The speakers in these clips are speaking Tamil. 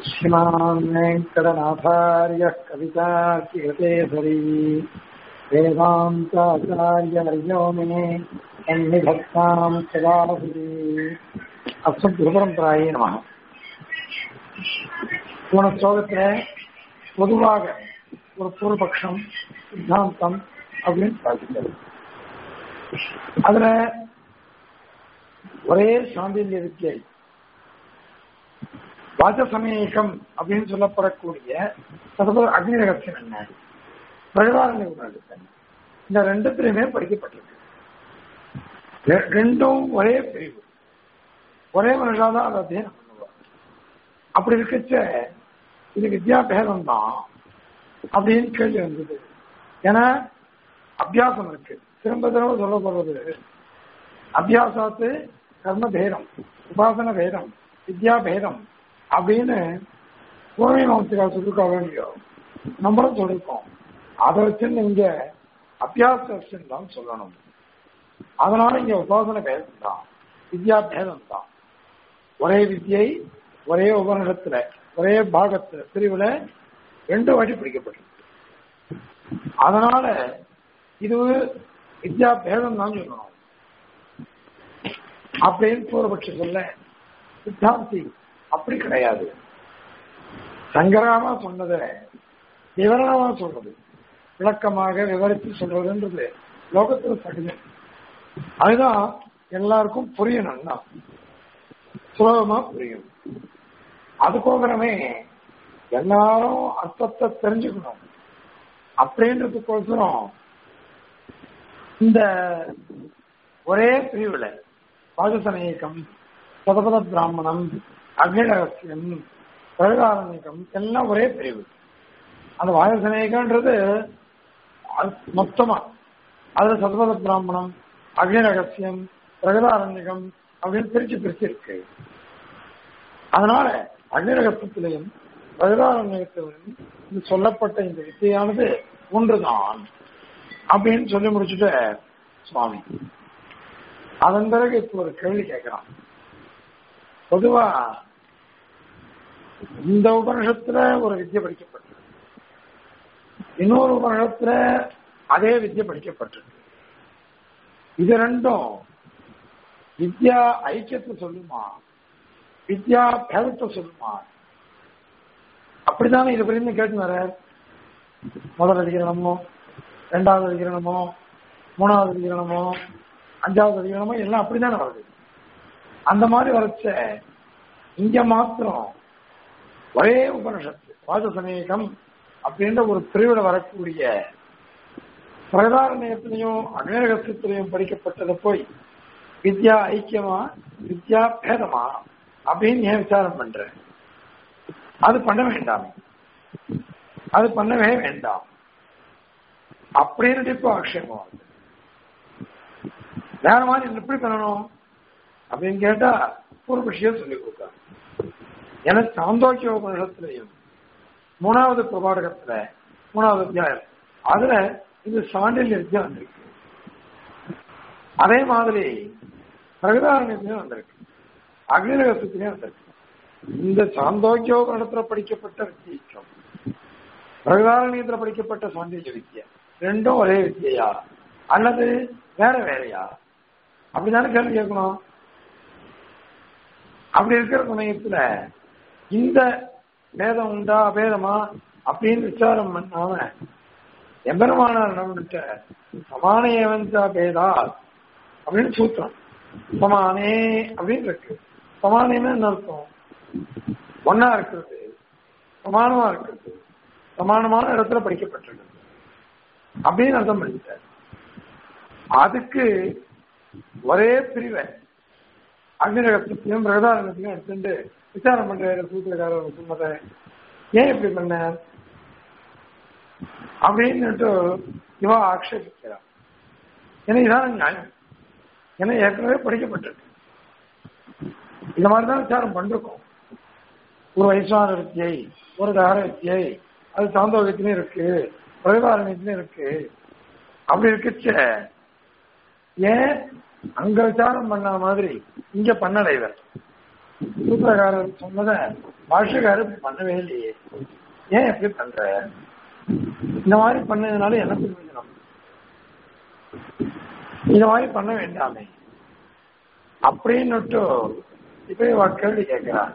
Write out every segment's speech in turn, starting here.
श्रीमान् वेङ्कटनाथार्यः कवितार्किहृतेश्वरी वेदान्ताचार्यवर्यो मे सन्निधत्ताम् सदाहुरी அஸ்மத்குருபரம்பராயே நம போன ஸ்லோகத்துல பொதுவாக ஒரு பூர்வபக்ஷம் சித்தாந்தம் அப்படின்னு பார்க்கிறது அதுல ஒரே சாந்தில்ய வித்தியை வாசசமேகம் அப்படின்னு சொல்லப்படக்கூடிய சதப அக்னி ரகசியம் என்ன பிரகதாரண்ய உணர்வு இந்த ரெண்டுத்திலுமே படிக்கப்பட்டிருக்கு ரெ- ரெண்டும் ஒரே பிரிவு ஒரே மனுஷாதான் அதை அத்தியனம் பண்ணுவார் அப்படி இருக்கச்ச இது வித்யாபேதம் தான் அப்படின்னு கேள்வி வந்தது ஏன்னா அபியாசம் இருக்கு திரும்ப திரும்ப சொல்லப்படுறது அபியாசாத்து கர்ம பேதம் உபாசன பேதம் வித்யா பேதம் அப்படின்னு பூர்வீ மாமத்துக்கா சொல்லிருக்க வேண்டியோ நம்மளும் சொல்லிருக்கோம் அதை வச்சு இங்க அபியாச வச்சுன்னு தான் சொல்லணும் அதனால இங்க உபாசன பேதம் தான் வித்யா பேதம் தான் ஒரே வித்யை ஒரே உபநிடத்துல ஒரே பாகத்துல பிரிவுல ரெண்டு வாட்டி பிடிக்கப்பட்டிருக்கு அதனால இது வித்யா பேதம் தான் சொல்லணும் அப்படின்னு பூர்வபட்ச சொல்ல சித்தாந்தி அப்படி கிடையாது சங்கராமா சொன்னதை விவரணமா சொல்றது விளக்கமாக விவரித்து சொல்றதுன்றது லோகத்துல கடினம் அதுதான் எல்லாருக்கும் புரியணும்னா சுலபமா புரியும் அதுக்கோசரமே எல்லாரும் அர்த்தத்தை தெரிஞ்சுக்கணும் அப்படின்றதுக்கோசரம் இந்த ஒரே பிரிவுல பாஜசனேகம் சதபத பிராமணம் அக்னிரகசியம் பிரகாரணிகம் எல்லாம் ஒரே பிரிவு அந்த வாயுசனேகன்றது அது மொத்தமா அதுல சதபத பிராமணம் அக்னி ரகசியம் பிரகதாரண்யகம் அப்படின்னு பிரிச்சு பிரிச்சு இருக்கு அதனால அக்னி ரகசியத்திலையும் பிரகதாரண்யத்திலும் இது சொல்லப்பட்ட இந்த வித்தையானது ஒன்றுதான் அப்படின்னு சொல்லி முடிச்சுட்டு சுவாமி அதன் பிறகு இப்ப ஒரு கேள்வி கேட்கிறான் பொதுவா இந்த உபனிஷத்துல ஒரு வித்தியை படிக்கப்பட்டிருக்கு இன்னொரு உபனிஷத்துல அதே வித்தியை படிக்கப்பட்டிருக்கு இது ரெண்டும் வித்யா ஐக்கியத்தை சொல்லுமா வித்யா பேதத்தை சொல்லுமா அப்படித்தானே இது புரிந்து கேட்டு வர முதல் அதிகரணமோ ரெண்டாவது அதிகரணமோ மூணாவது அதிகரணமோ அஞ்சாவது அதிகரணமோ எல்லாம் அப்படித்தானே வருது அந்த மாதிரி வரச்ச இங்க மாத்திரம் ஒரே உபனிஷத்து வாசசமேகம் அப்படின்ற ஒரு பிரிவுல வரக்கூடிய பிரதாரணியத்திலையும் அக்னேரகத்திலையும் படிக்கப்பட்டதை போய் வித்யா ஐக்கியமா வித்யா பேதமா அப்படின்னு ஏன் விசாரம் பண்றேன் அது பண்ண வேண்டாம் அது பண்ணவே வேண்டாம் அப்படின்னு இப்போ ஆக்ஷேபம் வருது வேற மாதிரி எப்படி பண்ணணும் அப்படின்னு கேட்டா ஒரு விஷயம் சொல்லி கொடுத்தாங்க எனக்கு சாந்தோக்கிய உபநிஷத்திலையும் மூணாவது பிரபாடகத்துல மூணாவது அத்தியாயம் அதுல இது சாண்டில் வித்யா வந்திருக்கு அதே மாதிரி பிரகதாரண்யத்திலையும் வந்திருக்கு அக்னிரகத்திலையும் வந்திருக்கு இந்த சாந்தோக்கியோகத்துல படிக்கப்பட்ட வித்தியம் பிரகதாரண்யத்துல படிக்கப்பட்ட சாண்டில்ய வித்யா ரெண்டும் ஒரே வித்தியா அல்லது வேற வேறையா அப்படிதானே கேள்வி கேட்கணும் அப்படி இருக்கிற சமயத்துல இந்த பேதம் உண்டா அபேதமா அப்படின்னு விசாரம் பண்ணாம எம்பெருமானார் நம்மகிட்ட சமான ஏவந்தா பேதா அப்படின்னு சூத்திரம் சமானே அப்படின்னு இருக்கு சமானேன்னு என்ன அர்த்தம் ஒன்னா இருக்கிறது சமானமா இருக்கிறது சமானமான இடத்துல படிக்கப்பட்டிருக்கு அப்படின்னு அர்த்தம் பண்ணிட்டார் அதுக்கு ஒரே பிரிவை அக்னிரகத்தையும் பிரகதாரகத்தையும் எடுத்துட்டு விசாரம் பண்ற சூத்திரக்காரர் சொன்னதை ஏன் இப்படி பண்ண அப்படின்னுட்டு இவா ஆக்ஷேபிக்கிறான் ஏன்னா இதான் நியாயம் ஏன்னா ஏற்கனவே படிக்கப்பட்டிருக்கு இந்த மாதிரி தான் விசாரம் பண்ணிருக்கோம் ஒரு வயசான வித்தியை ஒரு தார வித்தியை அது சாந்தோகத்திலையும் இருக்கு பிரகதாரண்யத்திலையும் இருக்கு அப்படி இருக்குச்ச ஏன் அங்க விசாரம் பண்ண மாதிரி இங்க பண்ணல இவர் சூத்திரக்காரர் சொன்னதை பாஷ்யக்காரர் இப்படி பண்ணவே இல்லையே ஏன் எப்படி பண்ற இந்த மாதிரி பண்ணதுனால என்ன பிரயோஜனம் இந்த மாதிரி பண்ண வேண்டாமே அப்படின்னுட்டு இப்ப இவ கேள்வி கேட்கிறார்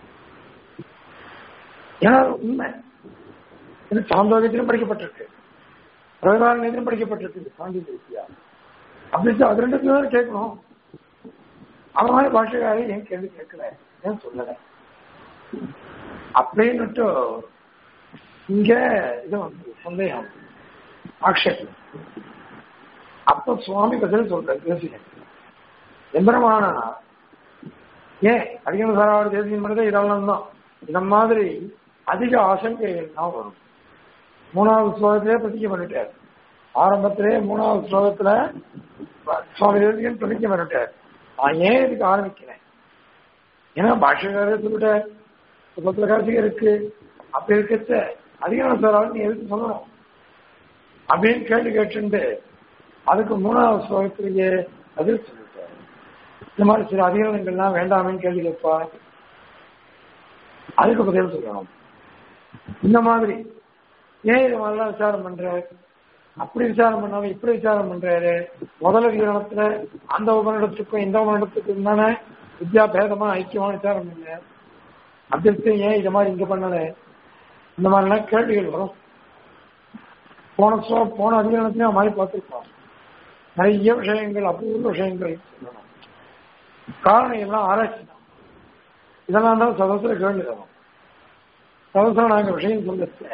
ஏன்னா அது உண்மை இது சாந்தோகத்திலும் படிக்கப்பட்டிருக்கு பிரகதாரணியத்திலும் படிக்கப்பட்டிருக்கு சாந்தி தேசியா அப்படி அது ரெண்டு பேரும் கேட்கணும் அவன் மாதிரி பாஷக்காரி ஏன் கேள்வி கேட்கல ஏன் சொல்லல அப்படின்னுட்டு இங்க இது வந்து சந்தேகம் ஆக்ஷேபம் அப்ப சுவாமி பதில் சொல்ற தேசியம் எந்திரமான ஏன் அதிகம் சாராவது தேசியம் பண்ணதே இதெல்லாம் தான் இந்த மாதிரி அதிக ஆசங்கைகள் தான் வரும் மூணாவது ஸ்லோகத்திலே பிரதிக்க பண்ணிட்டார் ஆரம்பத்திலே மூணாவது ஸ்லோகத்துல சுவாமி தேசிகன் பிரதிக்க பண்ணிட்டார் நான் ஏன் இதுக்கு ஆரம்பிக்கிறேன் ஏன்னா பாஷ்யக்காரர் சொல்லிட்டார் சுபத்துல காசிக இருக்கு அப்படி இருக்கச்ச அதிகம் சாராவது நீ எதுக்கு சொல்லணும் அப்படின்னு கேட்டு கேட்டுண்டு அதுக்கு மூணாவது ஸ்லோகத்திலேயே பதில் சொல்லிட்டார் இந்த மாதிரி சில அதிகாரங்கள்லாம் வேண்டாமேன்னு கேள்வி கேட்பா அதுக்கு பதில் சொல்லணும் இந்த மாதிரி ஏன் இது மாதிரிலாம் விசாரம் பண்ற அப்படி விசாரம் பண்ணாம இப்படி விசாரம் பண்றாரு முதல் அதிகாரத்துல அந்த உபநிடத்துக்கும் இந்த உபநிடத்துக்கும் தானே வித்யா பேதமா ஐக்கியமான விசாரம் பண்ணல அப்படி இருக்கு ஏன் இது மாதிரி இங்க பண்ணல இந்த மாதிரிலாம் கேள்விகள் வரும் போன சோ போன அதிகாரத்திலையும் மாதிரி பார்த்துருக்கோம் நிறைய விஷயங்கள் அபூர்வ விஷயங்கள் சொல்லணும் காரணம் எல்லாம் ஆராய்ச்சி தான் இதெல்லாம் தான் சதத்துல கேள்வி தரும் சதத்துல நாங்க விஷயம் சொல்லிச்சு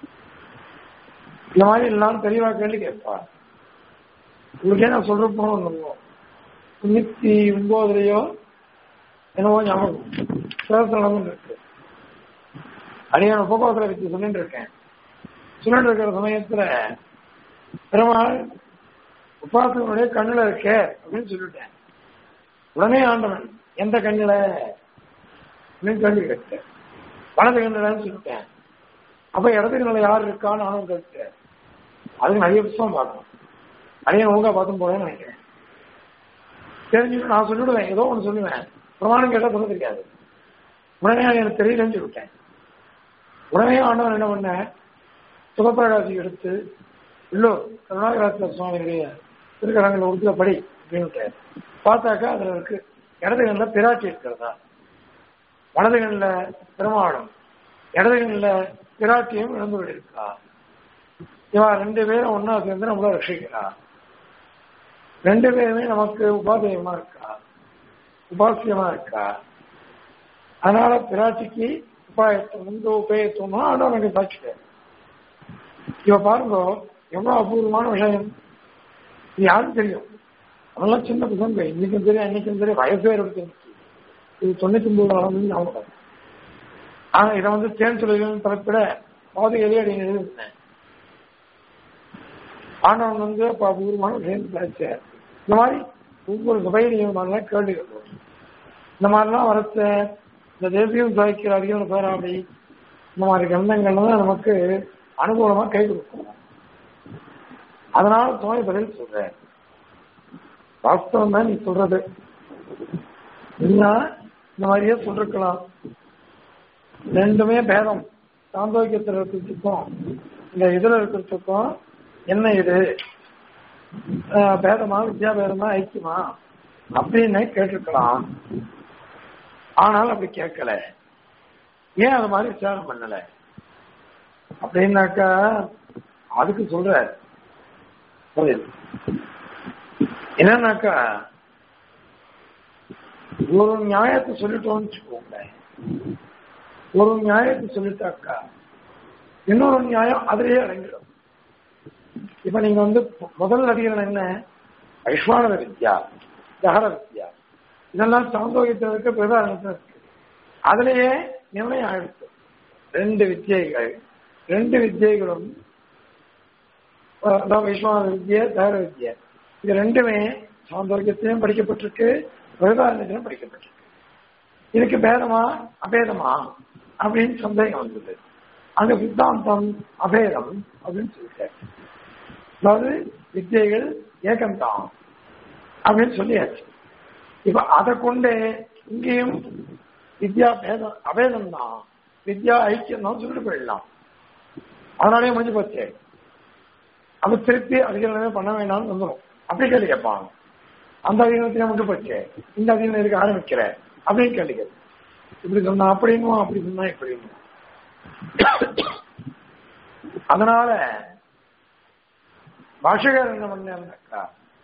இந்த மாதிரி எல்லாம் தெளிவா கேள்வி கேட்பா உங்களுக்கே நான் சொல்ற போனோம் தொண்ணூத்தி ஒன்பதுலயோ என்னவோ ஞாபகம் சதத்துல இருக்கு அடியான போக்குவரத்துல வச்சு சொல்லிட்டு இருக்கேன் சொல்லிட்டு இருக்கிற சமயத்துல பெருமாள் உபாசகனுடைய கண்ணுல இருக்கே அப்படின்னு சொல்லிட்டேன் உடனே ஆண்டவன் எந்த கண்ணுல அப்படின்னு கேள்வி கேட்டேன் வலது கண்ணுலன்னு சொல்லிட்டேன் அப்ப இடது கண்ணுல யார் இருக்கான்னு நானும் கேட்டேன் அதுக்கு நிறைய புத்தகம் பார்க்கணும் நிறைய ஒழுங்கா பார்த்தும் போறேன்னு நினைக்கிறேன் தெரிஞ்சுட்டு நான் சொல்லிவிடுவேன் ஏதோ ஒன்று சொல்லுவேன் பிரமாணம் கேட்டா சொல்ல தெரியாது உடனே அது எனக்கு தெரியலன்னு சொல்லிட்டேன் உடனே ஆண்டவன் என்ன பண்ண சுகப்பிரகாசி எடுத்து இல்லோ கருணாகராஜ சுவாமியுடைய திருக்கரங்கள் உறுதிய படி அப்படின்னு பார்த்தாக்கா அதுல இருக்கு இடது கண்ணில் பிராட்டி இருக்கிறதா வலது கண்ணில் பெருமாளும் இடது கண்ணில் பிராட்டியும் இழந்து இருக்கா இவா ரெண்டு பேரும் ஒன்னா சேர்ந்து நம்மள ரட்சிக்கிறா ரெண்டு பேருமே நமக்கு உபாதயமா இருக்கா உபாசியமா இருக்கா அதனால பிராட்டிக்கு உபாயத்துவம் இந்த உபயத்துவம் ஆனா எனக்கு சாட்சிட்டேன் இவ பாருங்க எவ்வளவு அபூர்வமான விஷயம் இது யாரும் தெரியும் அதெல்லாம் சின்ன பசங்க இன்னைக்கும் தெரியும் அன்னைக்கும் தெரியும் வயசு வேறு இருக்கு இது தொண்ணூத்தி ஒன்பது வளர்ந்து ஞாபகம் ஆனா இதை வந்து தேன் சொல்லிகள் தலைப்பிட பாதையிலே அடி எழுதிருந்தேன் ஆண்டவன் வந்து அப்ப அபூர்வமான விஷயம் பேச இந்த மாதிரி ஒவ்வொரு சபையிலையும் மாதிரிலாம் கேள்விகள் வரும் இந்த மாதிரிலாம் வரச்ச இந்த தேசியம் சாய்க்கிற அதிகம் பேராடி இந்த மாதிரி கிரந்தங்கள்லாம் தான் நமக்கு அனுகூலமா கை கொடுக்கும் அதனால துணை பதில் சொல்றேன் வாஸ்தவம் தான் நீ சொல்றது இல்லைன்னா இந்த மாதிரியே சொல்லிருக்கலாம் ரெண்டுமே பேதம் சாந்தோக்கியத்தில் இருக்கிறதுக்கும் இந்த இதுல இருக்கிறதுக்கும் என்ன இது பேதமா வித்யாபேதமா ஐக்கியமா அப்படின்னு கேட்டிருக்கலாம் ஆனால் அப்படி கேட்கல ஏன் அது மாதிரி விசாரம் பண்ணல அப்படின்னாக்கா அதுக்கு சொல்ற என்னன்னாக்கா ஒரு நியாயத்தை சொல்லிட்டோம்னு வச்சுக்கோங்க ஒரு நியாயத்தை சொல்லிட்டாக்கா இன்னொரு நியாயம் அதிலேயே அடங்கிடும் இப்ப நீங்க வந்து முதல் அதிகாரம் என்ன வைஸ்வானத வித்யா தகர வித்யா இதெல்லாம் சாந்தோகத்தில் இருக்க பிரதானத்தில் இருக்கு அதுலயே நிர்ணயம் ஆயிடுச்சு ரெண்டு வித்தியைகள் ரெண்டு வித்தியைகளும் வைஸ்வான வித்யா தகர வித்யா இது ரெண்டுமே சாந்தோக்கியத்திலும் படிக்கப்பட்டிருக்கு பிரதானத்திலும் படிக்கப்பட்டிருக்கு இதுக்கு பேதமா அபேதமா அப்படின்னு சந்தேகம் வந்தது அங்க சித்தாந்தம் அபேதம் அப்படின்னு சொல்லிட்டாரு அதாவது வித்தியைகள் ஏகம்தான் அப்படின்னு சொல்லியாச்சு இப்ப அதை கொண்டு இங்கேயும் வித்யா பேதம் அபேதம் தான் வித்யா ஐக்கியம் தான் சொல்லிட்டு போயிடலாம் அதனாலே முடிஞ்சு போச்சு அப்ப திருப்பி அதிகாரமே பண்ண வேண்டாம்னு வந்துடும் அப்படி கேள்வி கேட்பாங்க அந்த அதிகாரத்திலே மட்டும் போச்சு இந்த அதிகாரம் இருக்க ஆரம்பிக்கிற அப்படின்னு கேள்வி கேட்போம் இப்படி சொன்னா அப்படின்னும் அப்படி சொன்னா இப்படின்னு அதனால பாஷகர் என்ன பண்ணாக்கா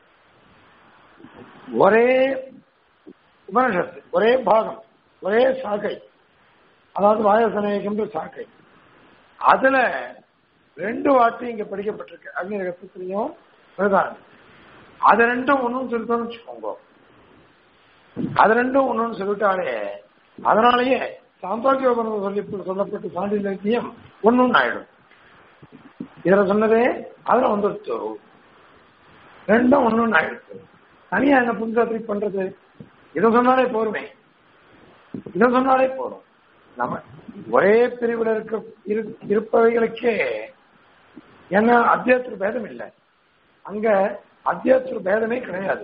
ஒரே உபனிஷத்து ஒரே பாகம் ஒரே சாக்கை அதாவது வாயசனேகம்ன்ற சாக்கை அதுல ரெண்டு வார்த்தை இங்க படிக்கப்பட்டிருக்கு அக்னி ரகத்திலையும் பிரதானம் அது ரெண்டும் ஒண்ணும் சொல்லிட்டோம்னு வச்சுக்கோங்க அது ரெண்டும் ஒண்ணுன்னு சொல்லிட்டாலே அதனாலேயே சாந்தோக்கிய உபநிஷம் சொல்லி சொல்லப்பட்ட சாண்டில்யம் ஒண்ணுன்னு ஆயிடும் இதுல சொன்னதே அதுல வந்துருச்சு ரெண்டும் ஒண்ணுன்னு ஆயிடுச்சு தனியா என்ன புதுசாத்திரி பண்றது இதை சொன்னாலே போருமே இதை சொன்னாலே போதும் நம்ம ஒரே பிரிவில் இருக்க இரு- இருப்பவைகளுக்கே என்ன அத்தியாத்திர பேதம் இல்லை அங்க அத்தியாத்திர பேதமே கிடையாது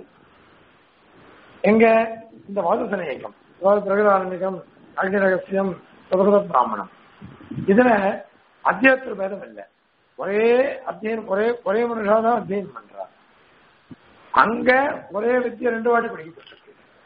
எங்க இந்த வாதசன இயக்கம் அதாவது பிரகதாரண்யகம் அக்னி ரகசியம் பிரபத பிராமணம் இதுல அத்தியாத்திர பேதம் இல்லை ஒரே அத்தியனம் ஒரே ஒரே மனுஷா தான் அத்தியனம் பண்றார் அங்க ஒரே வித்தியை ரெண்டு வாட்டி படிக்கப்பட்டிருக்கு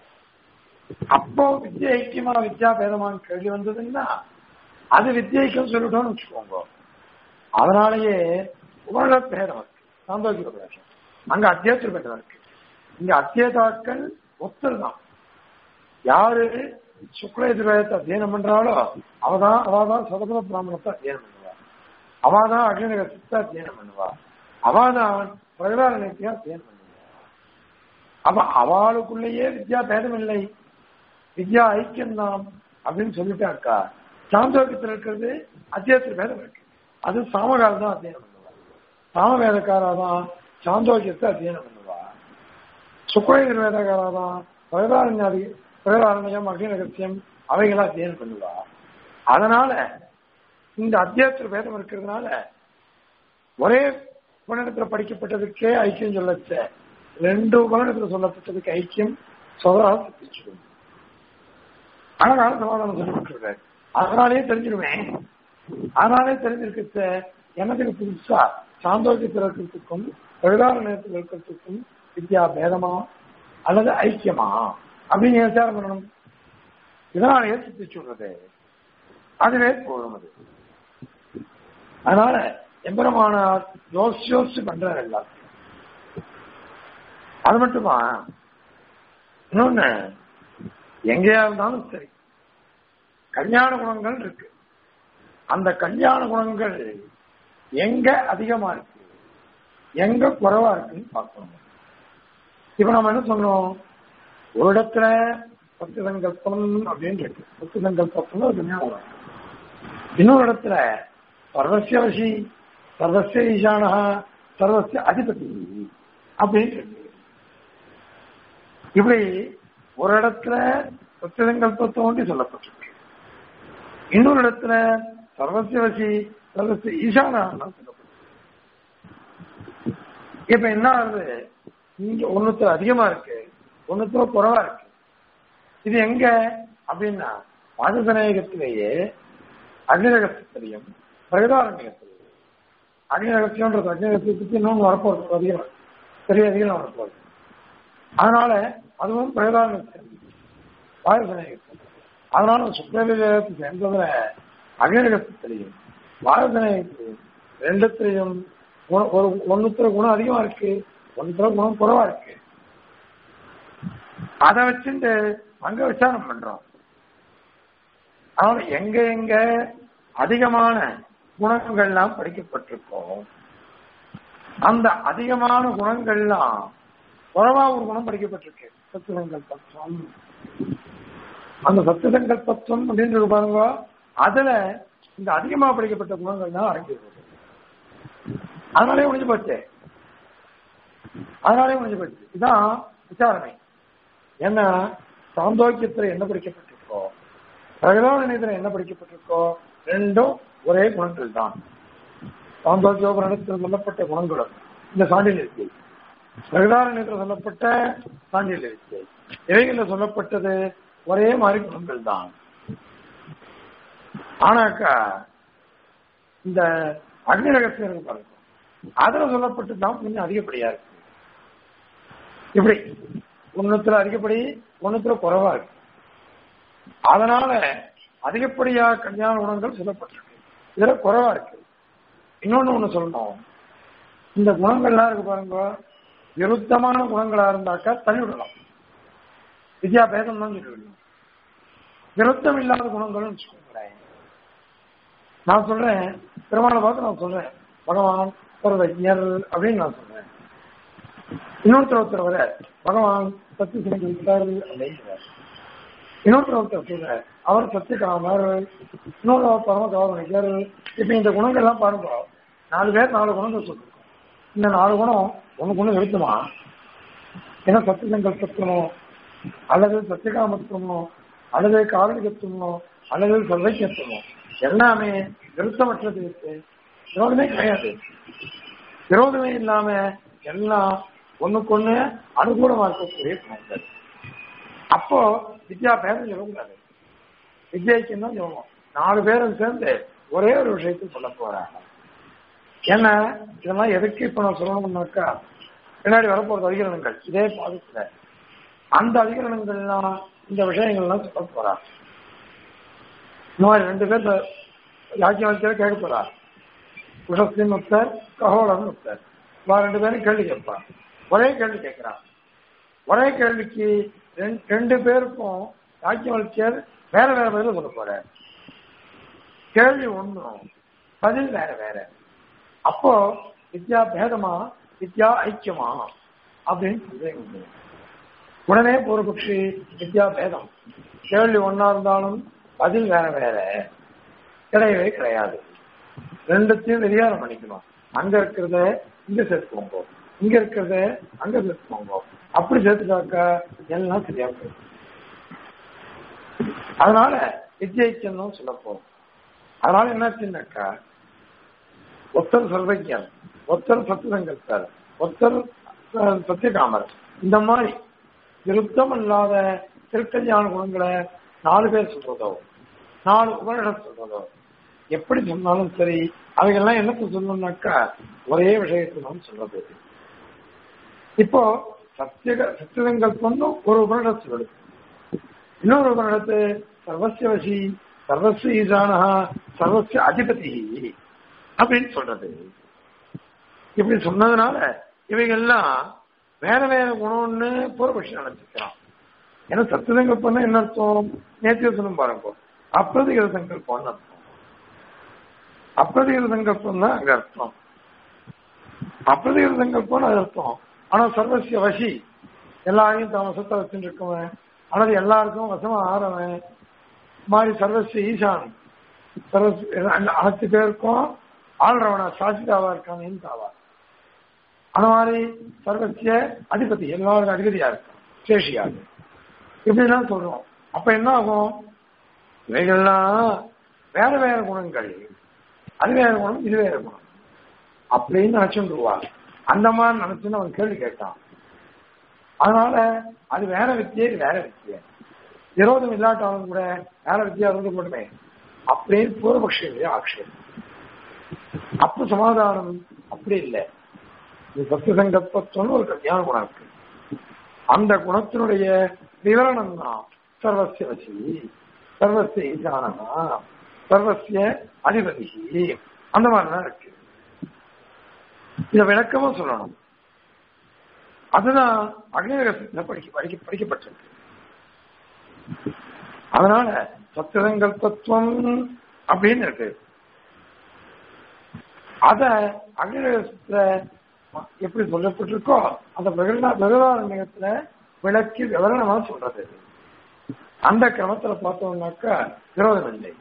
அப்போ வித்யா ஐக்கியமா வித்யா பேதமான கேள்வி வந்ததுன்னா அது வித்யைக்கம் சொல்லிட்டோம்னு வச்சுக்கோங்க அதனாலேயே உபநிட பேதம் இருக்கு சாந்தோக்கிய உபதேசம் அங்க அத்தியாத்திர பேதம் இருக்கு இங்க அத்தியதாக்கள் ஒத்தல் தான் யாரு சுக்ல எதிர்வேதத்தை அத்தியனம் பண்றாளோ அவதான் அவதான் சதபத பிராமணத்தை அத்தியனம் பண்ணுவா அவாதான் அக்னிநக சித்த அத்தியனம் பண்ணுவா அவாதான் பிரகதாரணியத்தையும் அத்தியனம் பண்ணுவா அப்ப அவளுக்குள்ளேயே வித்யா பேதம் இல்லை வித்யா ஐக்கியம்தான் அப்படின்னு சொல்லிட்டாக்கா சாந்தோக்கியத்தில் இருக்கிறது அத்தியாயத்தில் பேதம் இருக்கு அது சாமகால் தான் அத்தியனம் பண்ணுவா சாமவேதக்காரா தான் சாந்தோக்கியத்தை அத்தியனம் பண்ணுவா சுக்ரேதர் வேதக்காரா தான் பிரகதாரண்யாதி பிரகதாரண்யம் அக்னிநகத்தியம் அவைகளா அத்தியனம் பண்ணுவா அதனால இந்த அத்தியாயத்தில் பேதம் இருக்கிறதுனால ஒரே உபநிடத்துல படிக்கப்பட்டதுக்கே ஐக்கியம் சொல்லச்ச ரெண்டு உபநிடத்துல சொல்லப்பட்டதுக்கு ஐக்கியம் சொதரா சித்திச்சிடும் அழகான சமாதானம் சொல்லப்பட்டிருக்காரு அதனாலே தெரிஞ்சிருவேன் அதனாலே தெரிஞ்சிருக்க என்னத்துக்கு புதுசா சாந்தோக்கியத்தில் இருக்கிறதுக்கும் பிரதாரணத்தில் இருக்கிறதுக்கும் வித்யா பேதமா அல்லது ஐக்கியமா அப்படின்னு விசாரம் பண்ணணும் இதனாலேயே சுத்தி சொல்றது அதுவே போதும் அது அதனால எம்பெருமானார் யோசிச்சு யோசிச்சு பண்றாரு எல்லாத்தையும் அது மட்டுமா இன்னொன்னு எங்கேயா இருந்தாலும் சரி கல்யாண குணங்கள் இருக்கு அந்த கல்யாண குணங்கள் எங்க அதிகமா இருக்கு எங்க குறைவா இருக்குன்னு பார்க்கணும் இப்ப நம்ம என்ன சொன்னோம் ஒரு இடத்துல பத்து சங்கல்பம் அப்படின்னு இருக்கு பத்து சங்கல்பம் ஒரு கல்யாண குணம் இன்னொரு இடத்துல சர்வசிய வசி சர்வசிய ஈசானா சர்வசிய அதிபதி அப்படின்னு இருக்கு இப்படி ஒரு இடத்துல சத்தியசங்கல்பத்தை ஒண்டி சொல்லப்பட்டிருக்கு இன்னொரு இடத்துல சர்வசிய வசி சர்வசிய ஈசானா சொல்லப்பட்டிருக்கு இப்ப என்ன ஆகுது இங்க ஒண்ணுத்துல அதிகமா இருக்கு ஒண்ணுத்துல குறைவா இருக்கு இது எங்க அப்படின்னா பாதசநாயகத்திலேயே அக்னிரகத்திலையும் பிரகதாரண்யத்திலையும் அக்னிரகத்தியம்ன்றது அக்னிரகத்தை இன்னொன்று வரப்போறது அதிகம் பெரிய அதிகம் வரப்போகுது அதனால அதுவும் பிரகதாரண்யத்தில் வாயுசநாயகத்தில் அதனால சுக்கரவிஜயத்தை சேர்ந்ததுல அக்னிரகத்திலையும் வாயுசநாயகத்திலையும் ரெண்டுத்திலையும் குண- ஒரு ஒண்ணுத்துல குணம் அதிகமா இருக்கு ஒன்றுல குணம் குறைவா இருக்கு அதை வச்சுட்டு அங்க விசாரணை பண்றோம் அதனால எங்க எங்க அதிகமான குணங்கள்லாம் படிக்கப்பட்டிருக்கோம் அந்த அதிகமான குணங்கள்லாம் குறைவா ஒரு குணம் படிக்கப்பட்டிருக்கு சத்துசங்கல்பத்துவம் அந்த சத்துசங்கல்பத்துவம் அப்படின்றது பாருங்க அதுல இந்த அதிகமா படிக்கப்பட்ட குணங்கள் தான் அடங்கியிருக்கு அதனாலே முடிஞ்சு போச்சு அதனாலே முடிஞ்சு போச்சு இதான் விசாரணை ஏன்னா சாந்தோக்கியத்துல என்ன படிக்கப்பட்டிருக்கோ பிரகதானத்துல என்ன படிக்கப்பட்டிருக்கோ ரெண்டும் ஒரே குணங்கள் தான் சாந்தோக்கியோபரணத்தில் சொல்லப்பட்ட குணங்களும் இந்த சான்றில் இருக்கு பிரகதாரண்யத்தில் சொல்லப்பட்ட சான்றில் இருக்கு இவைகளில் சொல்லப்பட்டது ஒரே மாதிரி குணங்கள் தான் ஆனாக்கா இந்த அக்னி ரகசியம் இருக்கு பாருங்க அதுல சொல்லப்பட்டு தான் கொஞ்சம் அதிகப்படியா இருக்கு இப்படி ஒண்ணுத்துல அதிகப்படி ஒண்ணுத்துல குறைவா இருக்கு அதனால அதிகப்படியா கல்யாண குணங்கள் சொல்லப்பட்டிருக்கு இதுல குறைவா இருக்கு இன்னொன்னு ஒண்ணு சொல்லணும் இந்த குணங்கள்லாம் இருக்கு பாருங்க விருத்தமான குணங்களா இருந்தாக்கா தள்ளி விடலாம் வித்யா பேதம் தான் சொல்லிவிடலாம் விருத்தம் இல்லாத குணங்கள்னு வச்சுக்கோங்களேன் நான் சொல்றேன் பெருமாளை பார்த்து நான் சொல்றேன் பகவான் பரதஜர் அப்படின்னு நான் சொல்றேன் இன்னொருத்தர் ஒருத்தர் வர பகவான் சத்து சிறந்தார் அப்படிங்கிறார் இன்னொருத்தர் ஒருத்தர் சொல்ற அவர் சத்தியகாமர் இன்னொரு பரம கௌரவனிக்கர் இப்ப இந்த குணங்கள் எல்லாம் பாருங்க நாலு பேர் நாலு குணங்கள் சொல்லிருக்கோம் இந்த நாலு குணம் ஒண்ணு ஒண்ணு நிறுத்துமா ஏன்னா சத்தியங்கள் சத்துவமோ அல்லது சத்தியகாமத்துவமோ அல்லது காரணிகத்துவமோ அல்லது சர்வைக்கத்துவமோ எல்லாமே விருத்தமற்றது இருக்கு விரோதமே கிடையாது விரோதமே இல்லாம எல்லாம் ஒண்ணுக்கு அனுகூலமா இருக்கக்கூடிய குணங்கள் அப்போ வித்யா பேரம் சொல்லக்கூடாது வித்யாய்க்கு தான் சொல்லணும் நாலு பேரும் சேர்ந்து ஒரே ஒரு விஷயத்தை சொல்ல போறாங்க ஏன்னா இதெல்லாம் எதுக்கு இப்ப நான் சொல்லணும்னாக்கா பின்னாடி வரப்போறது அதிகரணங்கள் இதே பாதத்துல அந்த அதிகரணங்கள்லாம் இந்த விஷயங்கள்லாம் சொல்ல போறாங்க இந்த மாதிரி ரெண்டு பேர் யாக்கிய வாழ்க்கையில கேட்க போறா உஷத்தின் முத்தர் ககோளன் முத்தர் வா ரெண்டு பேரும் கேள்வி கேட்பான் ஒரே கேள்வி கேட்கிறான் ஒரே கேள்விக்கு ரெண்டு பேருக்கும் யாக்கிய வாழ்க்கையர் வேற வேற பதில சொல்ல போற கேள்வி ஒண்ணும் பதில் வேற வேற அப்போ வித்யா பேதமா வித்யா ஐக்கியமா அப்படின்னு சொல்லி உடனே பூர்வபக்ஷி வித்யா பேதம் கேள்வி ஒன்னா இருந்தாலும் பதில் வேற வேற கிடையவே கிடையாது ரெண்டுத்தையும் விரியாரம் பண்ணிக்கணும் அங்க இருக்கிறத இங்க சேர்த்துக்கோங்க இங்க இருக்கிறத அங்க சேர்த்துக்கோங்க அப்படி சேர்த்துட்டாக்கா எல்லாம் சரியா போயிடும் அதனால வித்யைக்கணும் சொல்ல போறோம் அதனால என்னாச்சுன்னாக்கா ஒத்தர் சர்வஜன் ஒத்தர் சத்துசங்கல்பர் ஒத்தர் சத்தியகாமர் இந்த மாதிரி விருத்தம் இல்லாத திருக்கல்யாண குணங்களை நாலு பேர் சொல்றதோ நாலு உபனிடம் சொல்றதோ எப்படி சொன்னாலும் சரி அவைகள்லாம் என்னத்தை சொல்லணும்னாக்கா ஒரே விஷயத்தை தான் சொல்றது இப்போ சத்திய சத்தியசங்கல்பம் ஒரு உபனிடம் சொல்லுது இன்னொரு உபனிடத்து சர்வசிய வசி சர்வஸ்வ ஈசானா சர்வசிய அதிபதி அப்படின்னு சொல்றது இப்படி சொன்னதுனால இவைகள்லாம் வேற வேற குணம்னு பூர்வபட்சி நினைச்சுக்கிறான் ஏன்னா சத்தியசங்கல்பம் என்ன அர்த்தம் நேத்திய சொல்லும் பாருங்க அப்பிரதிகிற சங்கல்பம்னு அர்த்தம் அப்பிரதிகிற சங்கல்பம் தான் அங்க அர்த்தம் அப்பிரதிகிற சங்கல்பம் அது அர்த்தம் ஆனா சர்வசிய வசி எல்லாரையும் தான் வசத்தை வச்சுட்டு இருக்கவன் அல்லது எல்லாருக்கும் வசமா ஆறவன் மாதிரி சர்வசிய ஈசான் சர்வஸ் அனைத்து பேருக்கும் ஆள்றவனா சாசிதாவா இருக்கான் இந்தாவா அந்த மாதிரி சர்வசிய அதிபதி எல்லாருக்கும் அதிபதியா இருக்கும் சேஷியாக இப்படிலாம் சொல்றோம் அப்ப என்ன ஆகும் இவைகள்லாம் வேற வேற குணங்கள் அது வேற குணம் இது வேற குணம் அப்படின்னு நினைச்சுருவா அந்த மாதிரி நினைச்சுன்னு அவன் கேள்வி கேட்டான் அதனால அது வேற வித்தியை இது வேற வித்தியை விரோதம் இல்லாட்டாலும் கூட வேற வித்தியா இருந்து மட்டுமே அப்படின்னு பூர்வபக்ஷனுடைய ஆட்சேபம் அப்ப சமாதானம் அப்படி இல்லை இது சத்திய சங்கல்பத்துவம்னு ஒரு கல்யாண குணம் இருக்கு அந்த குணத்தினுடைய விவரணம் தான் சர்வசிய வசி சர்வசிய ஈசானமா சர்வசிய அதிபதி அந்த மாதிரிதான் இருக்கு இத விளக்கமும் சொல்லணும் அதுதான் அக்னிரகசத்துல படிக்க படிக்க படிக்கப்பட்டிருக்கு அதனால சத்தியசங்கல்பத்துவம் அப்படின்னு இருக்கு அத அக்னிரகசத்துல எப்படி சொல்லப்பட்டிருக்கோ அந்த விவகாரண்யத்துல விளக்கி விவரணமா சொல்றது அந்த கிரமத்துல பார்த்தோம்னாக்கா விரோதம் இல்லை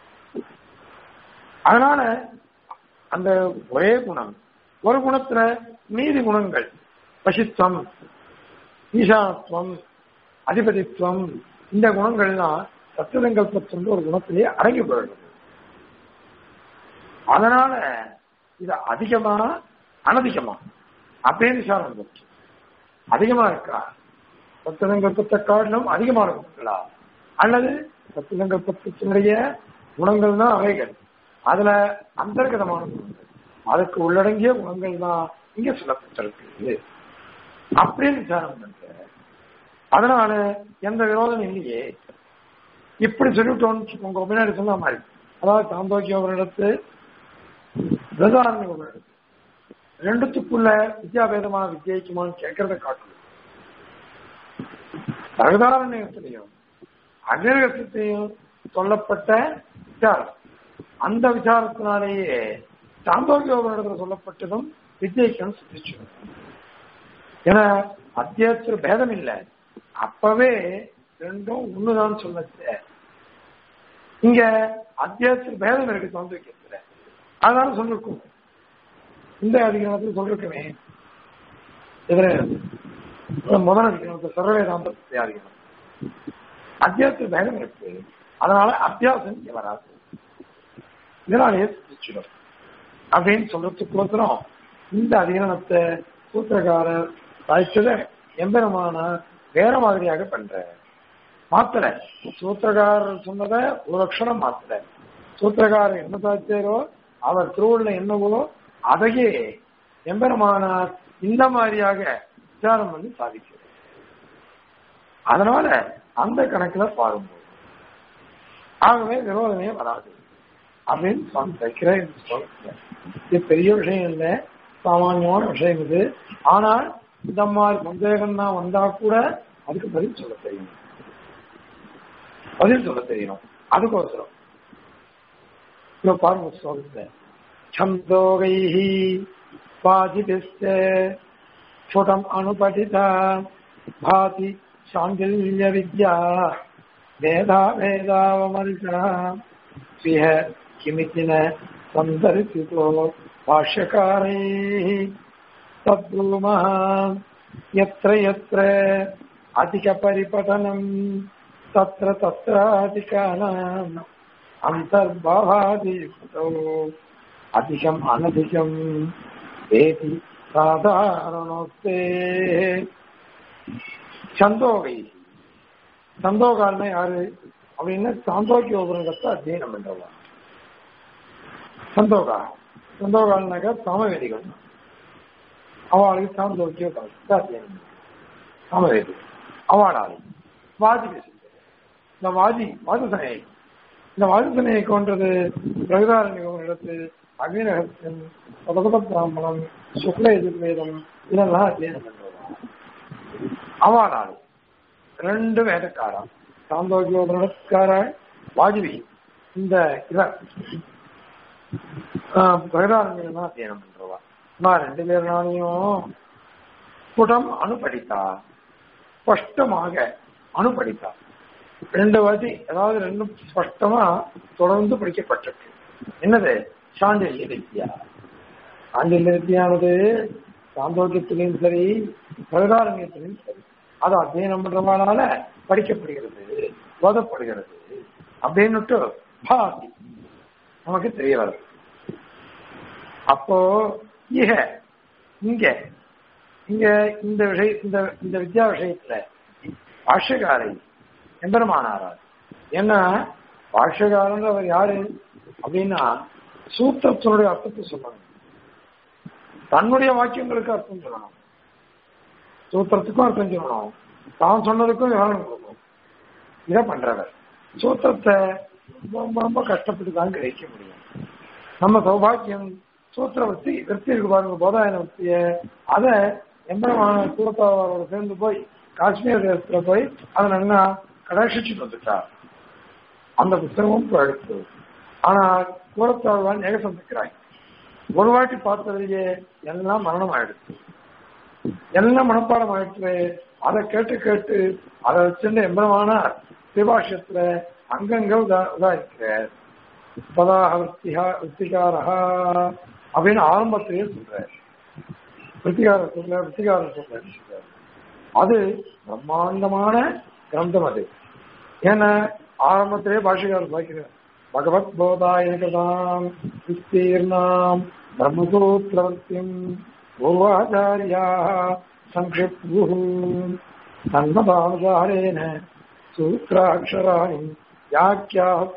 அதனால அந்த ஒரே குணம் ஒரு குணத்துல மீதி குணங்கள் பசித்துவம் ஈசானத்துவம் அதிபதித்துவம் இந்த குணங்கள்லாம் சத்தியசங்கல்பத்தின் ஒரு குணத்திலேயே அடங்கி போயிடுது அதனால இது அதிகமா அனதிகமா அப்படின்னு விசாரம் இருக்கு அதிகமா இருக்கா சத்தியசங்கல்பத்தை காட்டிலும் அதிகமான குணங்களா அல்லது சத்தியசங்கல்பத்தினுடைய குணங்கள் தான் அவைகள் அதுல அந்தர்கதமான குணங்கள் அதுக்கு உள்ளடங்கிய குணங்கள் தான் இங்க சொல்லப்பட்டிருக்கு அப்படின்னு விசாரம் பண்ற அதனால எந்த விரோதம் இல்லையே இப்படி சொல்லிட்டோம்னு உங்க முன்னாடி சொன்ன மாதிரி அதாவது சாந்தோக்கிய ஒரு இடத்து பிரதாரணி ஒரு இடத்து ரெண்டுத்துக்குள்ள வித்யாபேதமான வித்தியாக்குமான்னு கேட்கறத காட்டணும் பிரகதாரண்யத்திலையும் அகிரகத்தையும் சொல்லப்பட்ட விசாரம் அந்த விசாரத்தினாலேயே சாந்தோக்கியோகத்தில் சொல்லப்பட்டதும் வித்யைக்கம் சித்திச்சு ஏன்னா அத்தியாத்திர பேதம் இல்லை அப்பவே ரெண்டும் ஒண்ணுதான் சொல்லச்சு இங்க அத்தியாத்திர பேதம் இருக்கு சாந்தோக்கியத்துல அதனால சொல்லிருக்கும் இந்த அதிகாரத்தில் சொல்லிருக்கவே எதிர முதல் அதிகாரத்தை சர்வவேதாந்த அதிகாரம் அத்தியாச பேதம் இருக்கு அதனால அத்தியாசம் இங்க வராது இதனாலேயே சித்திச்சிடும் அப்படின்னு சொல்றதுக்கோசரம் இந்த அதிகரணத்தை சூத்திரக்காரர் வாய்ச்சத எம்பெருமான வேற மாதிரியாக பண்ற மாத்தல சூத்திரக்காரர் சொன்னதை ஒரு லட்சணம் மாத்தல சூத்திரக்காரர் என்ன சாச்சாரோ அவர் திருவுள்ள என்னவோ அதையே எம்பெருமானார் இந்த மாதிரியாக விசாரம் பண்ணி சாதிக்கிறது அதனால அந்த கணக்குல பாரும்போது ஆகவே விரோதமே வராது அப்படின்னு சுவாமி தைக்கிற இது பெரிய விஷயம் இல்லை சாமானியமான விஷயம் இது ஆனால் இந்த மாதிரி சந்தேகம் தான் வந்தா கூட அதுக்கு பதில் சொல்ல தெரியும் பதில் சொல்ல தெரியணும் அதுக்கோசரம் இப்ப பாருங்க ஸ்லோகத்தை छन्दोगैः पादिभिश्च स्फुटम् अनुपठिता भाति शाण्डिल्यविद्या वेदा वेदावमरिता स्विह किमिति न सन्दर्शितो भाष्यकारैः तद्ब्रूमः यत्र यत्र अधिकपरिपठनम् तत्र तत्राधिकानाम् अन्तर्भावादिष्टौ அதிகம் அனதிகம் வேதி சாதாரணோஸ்தே சந்தோகை சந்தோகால்னா யாரு அப்படின்னா சாந்தோக்கிய உபரங்கத்தை அத்தியனம் பண்றவா சந்தோகா சந்தோகால்னாக்கா சாமவேதிகள் அவளுக்கு சாந்தோக்கிய உபரங்கத்தை அத்தியனம் சாமவேதி அவளாளி வாதி இந்த வாதி வாதசனையை இந்த வாதசனையை கொன்றது பிரகதாரண்யம் இடத்து அக்னிரகத்தின் பதபத பிராமணம் சுக்ல எதிர்வேதம் இதெல்லாம் அத்தியனம் பண்றதா அவனாள் ரெண்டு வேதக்காரன் சாந்தோக்கியோதனக்கார வாஜ்வி இந்த இவர் பிரகதாரண்யம் தான் அத்தியனம் பண்றவா நான் ரெண்டு பேர்னாலையும் குடம் அனுபடித்தா ஸ்பஷ்டமாக அனுபடித்தா ரெண்டு வாட்டி அதாவது ரெண்டும் ஸ்பஷ்டமா தொடர்ந்து படிக்கப்பட்டிருக்கு என்னது சாண்டில்ய வித்யா சாண்டில்ய வித்யானது சாந்தோக்கியத்திலையும் சரி பிரகாரண்யத்திலையும் சரி அது அத்தியனம் பண்றவனால படிக்கப்படுகிறது போதப்படுகிறது அப்படின்னுட்டு பாதி நமக்கு தெரிய வருது அப்போ இக இங்க இங்க இந்த விஷய இந்த இந்த வித்யா விஷயத்துல பாஷ்யகாரை எம்பெருமானாரார் ஏன்னா பாஷ்யகாரன் அவர் யாரு அப்படின்னா சூத்திரத்தினுடைய அர்த்தத்தை சொல்லணும் தன்னுடைய வாக்கியங்களுக்கு அர்த்தம் சொல்லணும் சூத்திரத்துக்கும் அர்த்தம் சொல்லணும் தான் சொன்னதுக்கும் விவரணம் கொடுக்கணும் இதை பண்றவர் சூத்திரத்தை ரொம்ப ரொம்ப கஷ்டப்பட்டு தான் கிரகிக்க முடியும் நம்ம சௌபாக்கியம் சூத்திர வத்தி விற்பி இருக்கு பாருங்க போதாயன வத்திய அதை எம்பரமான சூரத்தாரோட சேர்ந்து போய் காஷ்மீர் தேசத்துல போய் அதை நல்லா கடாட்சிச்சுட்டு வந்துட்டார் அந்த புத்தகமும் இப்போ எடுத்து ஆனா கூறத்தாழ்வான் ஏக சந்திக்கிறாய் ஒரு வாட்டி பார்த்ததுலயே எல்லாம் மரணம் ஆயிடுச்சு எல்லாம் மனப்பாடம் ஆயிடுச்சு அதை கேட்டு கேட்டு அதை வச்சிருந்த எம்பரமானார் சிவாஷத்துல அங்கங்க உதா உதாரிக்கிறார் பதாக விற்பிகா விற்பிகாரா அப்படின்னு ஆரம்பத்திலேயே சொல்றார் விற்பிகாரர் சொல்ற விற்பிகாரர் சொல்ற அது பிரம்மாண்டமான கிரந்தம் அது ஏன்னா ஆரம்பத்திலே பாஷைக்காரர் பாய்க்கிறார் பகவத் போதாயகதாம் விஸ்தீர்ணாம் பிரம்மசூத்திரவர்த்தியம் பூர்வாச்சாரியா சங்கிப்து சன்மதானுசாரேன சூத்திராட்சராணி யாக்கியாக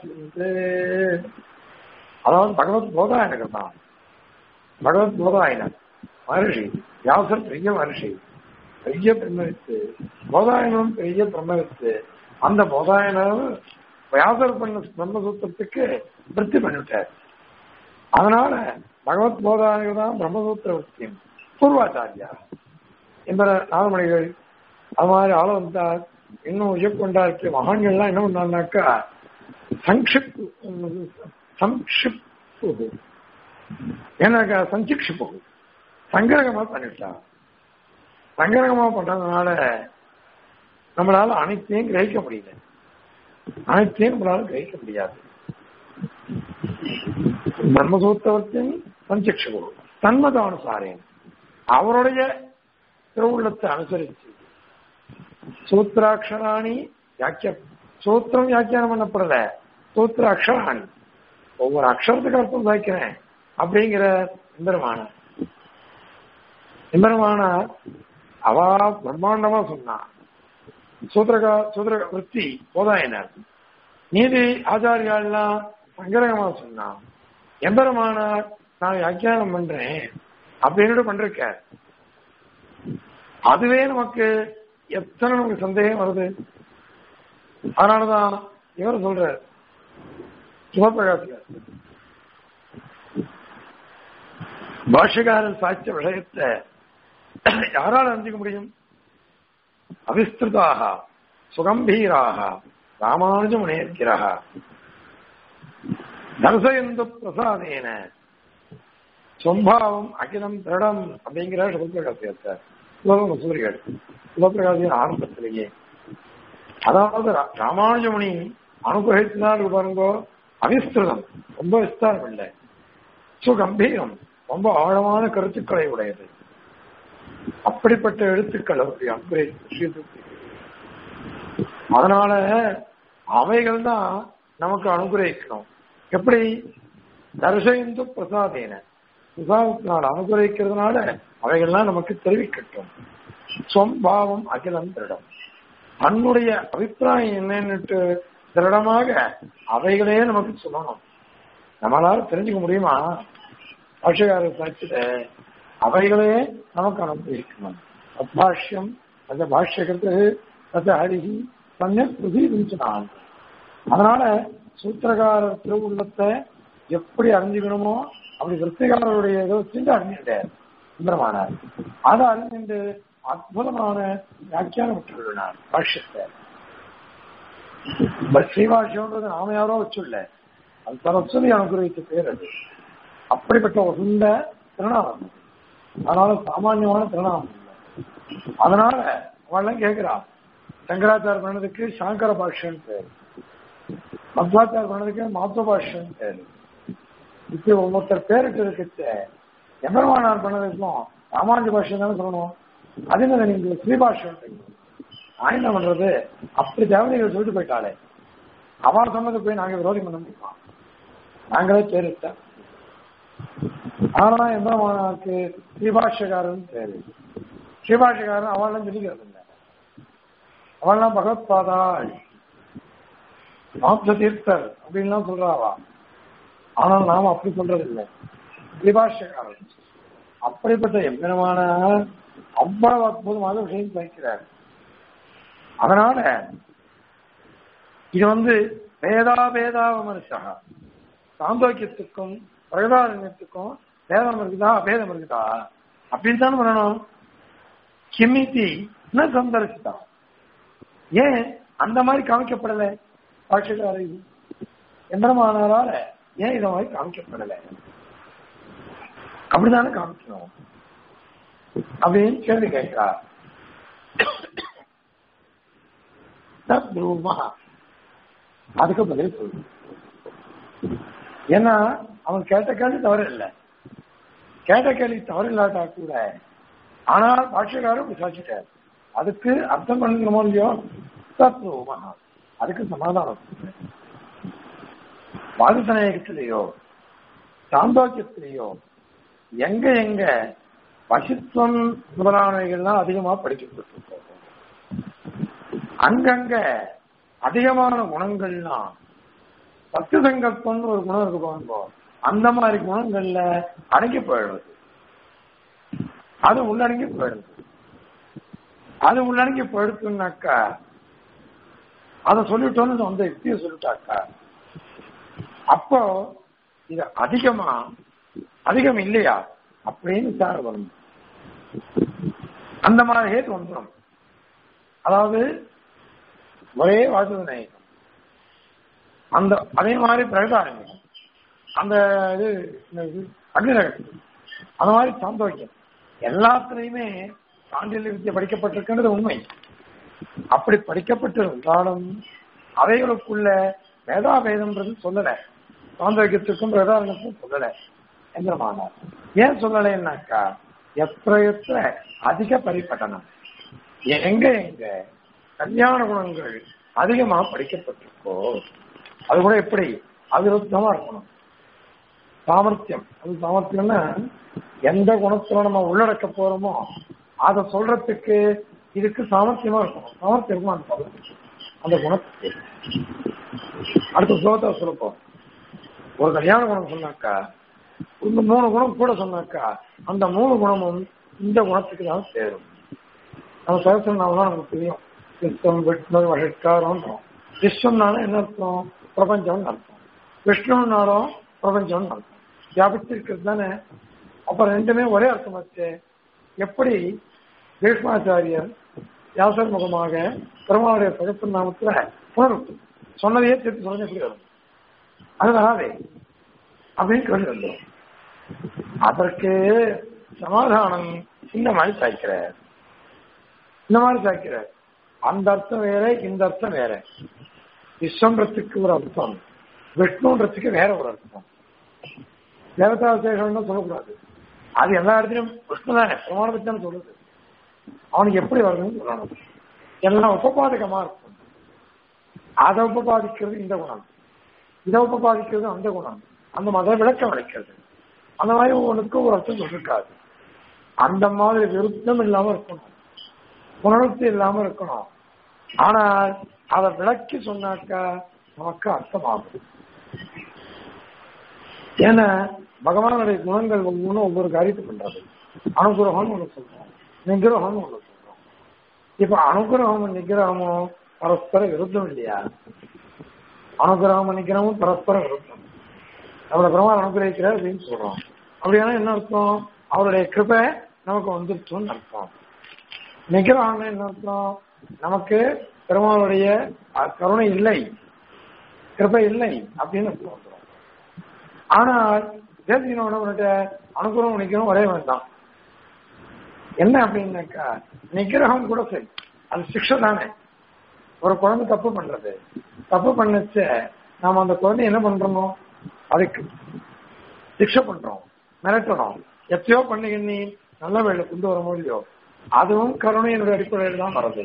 அதாவது பகவத் போதாயனகர் தான் பகவத் போதாயனர் மகர்ஷி வியாசர் பெரிய மகர்ஷி பெரிய பிரம்மவித்து போதாயனம் பெரிய பிரம்மவித்து அந்த போதாயனர் வியாசர் பண்ண பிரம்மசூத்திரத்துக்கு விருத்தி பண்ணிவிட்டார் அதனால பகவத் போதாயனர் தான் பிரம்மசூத்திர விருத்தியம் பூர்வாச்சாரியா இந்த நாகமணிகள் அது மாதிரி ஆள வந்தார் இன்னும் உயர்கொண்டாருக்கு மகான்கள்லாம் என்ன பண்ணாருனாக்கா சங்கிப் சங்கிப்பு ஏன்னாக்கா சஞ்சிக்ஷிப்பு சங்கிரகமா பண்ணிட்டா சங்கிரகமா பண்றதுனால நம்மளால அனைத்தையும் கிரகிக்க முடியல அனைத்தையும் நம்மளால கிரகிக்க முடியாது பிரம்மசூத்திரத்தின் சஞ்சிக்ஷிப்பு தன்மதானுசாரேன் அவருடைய திருவுள்ளத்தை அனுசரிச்சு சூத்திராட்சராணி வியாக்கிய சூத்திரம் வியாக்கியானம் பண்ணப்படல சூத்திர அக்ஷராணி ஒவ்வொரு அக்ஷரத்துக்கு அர்த்தம் வைக்கிறேன் அப்படிங்கிற எம்பெருமான எம்பெருமான அவா பிரம்மாண்டமா சொன்னான் சூத்திரகா சூத்திர விற்பி போதாயினர் நீதி ஆச்சாரியாலாம் சங்கரகமா சொன்னான் எம்பெருமானார் நான் வியாக்கியானம் பண்றேன் அப்படின்னு பண்ருக்க அதுவே நமக்கு எத்தனை நமக்கு சந்தேகம் வருது அதனாலதான் இவர் சொல்றார் சிவபிரகாசியார் பாஷகாரன் சாட்சிய விஷயத்தை யாரால் அறிஞ்சிக்க முடியும் அவிஸ்திருதாக சுகம்பீராக ராமானுஜ முனேற்கிறாக தர்சயந்து பிரசாதேன சொம்பாவம் அகிலம் திருடம் அப்படிங்கிற சிவபிரகாசியத்தை சூரியர்கள் சிவபிரகாசியின் ஆரம்பத்திலேயே அதாவது ராமானுஜமுனி அனுகிரகித்தினால் பாருங்கோ அவிஸ்திருதம் ரொம்ப விஸ்தாரம் இல்லை சுகம்பீரம் ரொம்ப ஆழமான கருத்துக்களை உடையது அப்படிப்பட்ட எழுத்துக்கள் அவருடைய அனுகிரகித்து அதனால அவைகள் தான் நமக்கு அனுகிரகிக்கணும் எப்படி தர்சயந்து பிரசாதேன பிரசாதத்தினால் அனுகிரகிக்கிறதுனால அவைகள்லாம் நமக்கு தெரிவிக்கட்டும் சொம்பாவம் அகிலம் திருடம் தன்னுடைய அபிப்பிராயம் என்னன்னுட்டு திருடமாக அவைகளே நமக்கு சொல்லணும் நம்மளால தெரிஞ்சுக்க முடியுமா பாஷகார சாட்சியில அவைகளே நமக்கு அனுப்பியிருக்கணும் அப்பாஷ்யம் அந்த பாஷ்யகத்து அது ஹரிஹி தன்னை பிரதிபிடிச்சினான் அதனால சூத்திரகாரர் திருவுள்ளத்தை எப்படி அறிஞ்சுக்கணுமோ அப்படி விற்பிகாரருடைய ஏதோ சிந்த அறிஞ்சிட்டார் சுந்தரமானார் அதை அறிஞ்சிட்டு அற்புதமான வியாக்கியானம் விட்டுள்ளார் பாஷ்யத்தை ஸ்ரீபாஷ்யம்ன்றது நாம யாரோ வச்சுள்ள அது சரஸ்வதி அனுகிரகித்த பேர் அது அப்படிப்பட்ட ஒரு சுண்ட திருநாமம் அதனால சாமானியமான திருநாமம் அதனால அவள்லாம் கேட்கிறா சங்கராச்சார பண்ணதுக்கு சாங்கர பாஷ்யம் பேர் மத்வாச்சார பண்ணதுக்கு மாத்வ பாஷ்யம் பேர் இப்படி ஒவ்வொருத்தர் பேருக்கு இருக்கு எம்பெருமானார் பண்ணதுக்கும் ராமானுஜ பாஷ்யம் தானே சொல்லணும் அதே மாதிரி நீங்க ஸ்ரீபாஷ்யம் நான் என்ன பண்றது அப்படி தேவதைகள் சொல்லிட்டு போயிட்டாலே அவன் சொன்னது போய் நாங்க விரோதம் பண்ண முடியுமா நாங்களே பேரிட்ட ஆனா எம்பெருமானாருக்கு ஸ்ரீபாஷ்யக்காரன் பேரு ஸ்ரீபாஷ்யக்காரன் அவள்லாம் சொல்லிக்கிறது இல்லை அவள்லாம் பகவத் பாதாள் மாம்ச தீர்த்தர் அப்படின்லாம் சொல்றாவா ஆனால் நாம அப்படி சொல்றது இல்லை ஸ்ரீபாஷ்யக்காரன் அப்படிப்பட்ட எம்பெருமான அவ்வளவு அற்புதமாக விஷயம் வைக்கிறார் அதனால இது வந்து வேதா வேதா விமர்சா சாந்தோக்கியத்துக்கும் பிரகதாரண்யத்துக்கும் வேதம் இருக்குதா அபேதம் இருக்குதா அப்படின்னு தானே பண்ணணும் கிமிதி என்ன சந்தரிச்சுதா ஏன் அந்த மாதிரி காமிக்கப்படல பாட்சிகார எந்திரமானாரால ஏன் இத மாதிரி காமிக்கப்படல அப்படித்தானே காமிக்கணும் அப்படின்னு கேள்வி கேட்கிறார் துருவமா அதுக்கு பதில் சொல்லு ஏன்னா அவன் கேட்ட கேள்வி தவறு இல்லை கேட்ட கேள்வி தவறு இல்லாட்டா கூட ஆனால் பாட்சியக்காரர் விசாரிச்சுட்டார் அதுக்கு அர்த்தம் பண்ணிக்கணுமோ இல்லையோ தத்துவமா அதுக்கு சமாதானம் வாதுசநாயகத்திலேயோ சாந்தோக்கியத்திலேயோ எங்க எங்க வசித்துவம் முதலானவைகள்லாம் அதிகமா படிக்கப்பட்டிருக்கோம் அங்கங்க அதிகமான குணங்கள்லாம் சத்திய சங்கல்பம்னு ஒரு குணம் இருக்கு பாருங்க அந்த மாதிரி குணங்கள்ல அடங்கி போயிடுவது அது உள்ளடங்கி போயிடுது அது உள்ளடங்கி போயிடுச்சுன்னாக்கா அதை சொல்லிட்டோன்னு அந்த யுக்தியை சொல்லிட்டாக்கா அப்போ இது அதிகமா அதிகம் இல்லையா அப்படின்னு சார் வரும் அந்த மாதிரி ஹேத்து வந்துடும் அதாவது ஒரே வாசுதனை அந்த அதே மாதிரி பிரகதாரங்க அந்த இது அக்னிரகம் அந்த மாதிரி சாந்தோக்கியம் எல்லாத்துலயுமே சாண்டில்ய வித்தியை படிக்கப்பட்டிருக்கின்றது உண்மை அப்படி படிக்கப்பட்டிருந்தாலும் அவைகளுக்குள்ள வேதாபேதம்ன்றது சொல்லல சாந்தோக்கியத்துக்கும் வேதாரங்கத்துக்கும் சொல்லல எந்திரமானார் ஏன் சொல்லலைன்னாக்கா எத்த எத்த அதிக பரிபட்டனம் எங்க எங்க கல்யாண குணங்கள் அதிகமா படிக்கப்பட்டிருக்கோ அது கூட எப்படி அவிருத்தமா இருக்கணும் சாமர்த்தியம் அது சாமர்த்தியம்னா எந்த குணத்துல நம்ம உள்ளடக்க போறோமோ அதை சொல்றதுக்கு இதுக்கு சாமர்த்தியமா இருக்கணும் சாமர்த்தியம் இருக்குமா அந்த பதத்துக்கு அந்த குணத்துக்கு அடுத்த ஸ்லோகத்தை சொல்லப்போம் ஒரு கல்யாண குணம் சொன்னாக்கா இந்த மூணு குணம் கூட சொன்னாக்கா அந்த மூணு குணமும் இந்த குணத்துக்கு தான் சேரும் நம்ம சகசரநாமம் தான் நமக்கு தெரியும் விஸ்வம் விஷ்ணு வழக்காரம்ன்றோம் விஸ்வம்னாலும் என்ன அர்த்தம் பிரபஞ்சம்னு அர்த்தம் விஷ்ணுனாலும் பிரபஞ்சம்னு அர்த்தம் வியாபிச்சிருக்கிறது தானே அப்ப ரெண்டுமே ஒரே அர்த்தமாச்சு எப்படி பீஷ்மாச்சாரியர் வியாசர் முகமாக பெருமாளுடைய பகத்து நாமத்துல புனருக்கு சொன்னதையே திருப்பி சொல்ல எப்படி வரும் அது வராதே அப்படின்னு கேள்வி வந்துடும் அதற்கு சமாதானம் இந்த மாதிரி சாய்க்கிறார் இந்த மாதிரி சாய்க்கிறார் அந்த அர்த்தம் வேற இந்த அர்த்தம் வேற விஸ்வன்றதுக்கு ஒரு அர்த்தம் விஷ்ணுன்றதுக்கு வேற ஒரு அர்த்தம் தேவதா விசேஷம்னு சொல்லக்கூடாது அது எல்லா இடத்துலயும் விஷ்ணு தானே பிரமாண பத்தி தானே சொல்லுது அவனுக்கு எப்படி வரணும்னு சொல்லணும் எல்லாம் உபபாதகமா இருக்கும் அதை உபபாதிக்கிறது இந்த குணம் இதை உபபாதிக்கிறது அந்த குணம் அந்த மத விளக்கம் அளிக்கிறது அந்த மாதிரி ஒவ்வொன்றுக்கும் ஒரு அர்த்தம் சொல்லிருக்காது அந்த மாதிரி விருத்தம் இல்லாம இருக்கணும் புனருத்தி இல்லாம இருக்கணும் ஆனால் அதை விளக்கி சொன்னாக்கா நமக்கு அர்த்தமாகும் ஏன்னா பகவானுடைய குணங்கள் ஒவ்வொன்றும் ஒவ்வொரு காரியத்தை பண்றது அனுகிரகம்னு ஒண்ணு சொல்றோம் நிகிரகம்னு ஒண்ணு சொல்றோம் இப்ப அனுகிரகமும் நிகிரகமும் பரஸ்பர விருத்தம் இல்லையா அனுகிரகமும் நிகிரகமும் பரஸ்பர விருத்தம் நம்மளை பெருமாள் அனுகிரகிக்கிறார் அப்படின்னு சொல்றோம் அப்படியானா என்ன அர்த்தம் அவருடைய கிருபை நமக்கு வந்துருச்சுன்னு அர்த்தம் நிகிரகம்னு என்ன அர்த்தம் நமக்கு பெருமாளுடைய கருணை இல்லை கிருபை இல்லை அப்படின்னு அர்த்தம் வந்துடும் ஆனால் தேசியனோட அனுகூலம் நிக்கிறோம் ஒரே மாதிரி தான் என்ன அப்படின்னாக்கா நிகிரகம் கூட சரி அது சிக்ஷை தானே ஒரு குழந்தை தப்பு பண்றது தப்பு பண்ணச்ச நாம அந்த குழந்தை என்ன பண்றோம் அதுக்கு சிக்ஷை பண்றோம் மிரட்டணும் எத்தையோ பண்ணி நல்ல வேலை கொண்டு வர முடியும் அதுவும் கருணையினுடைய அடிப்படையில் தான் வருது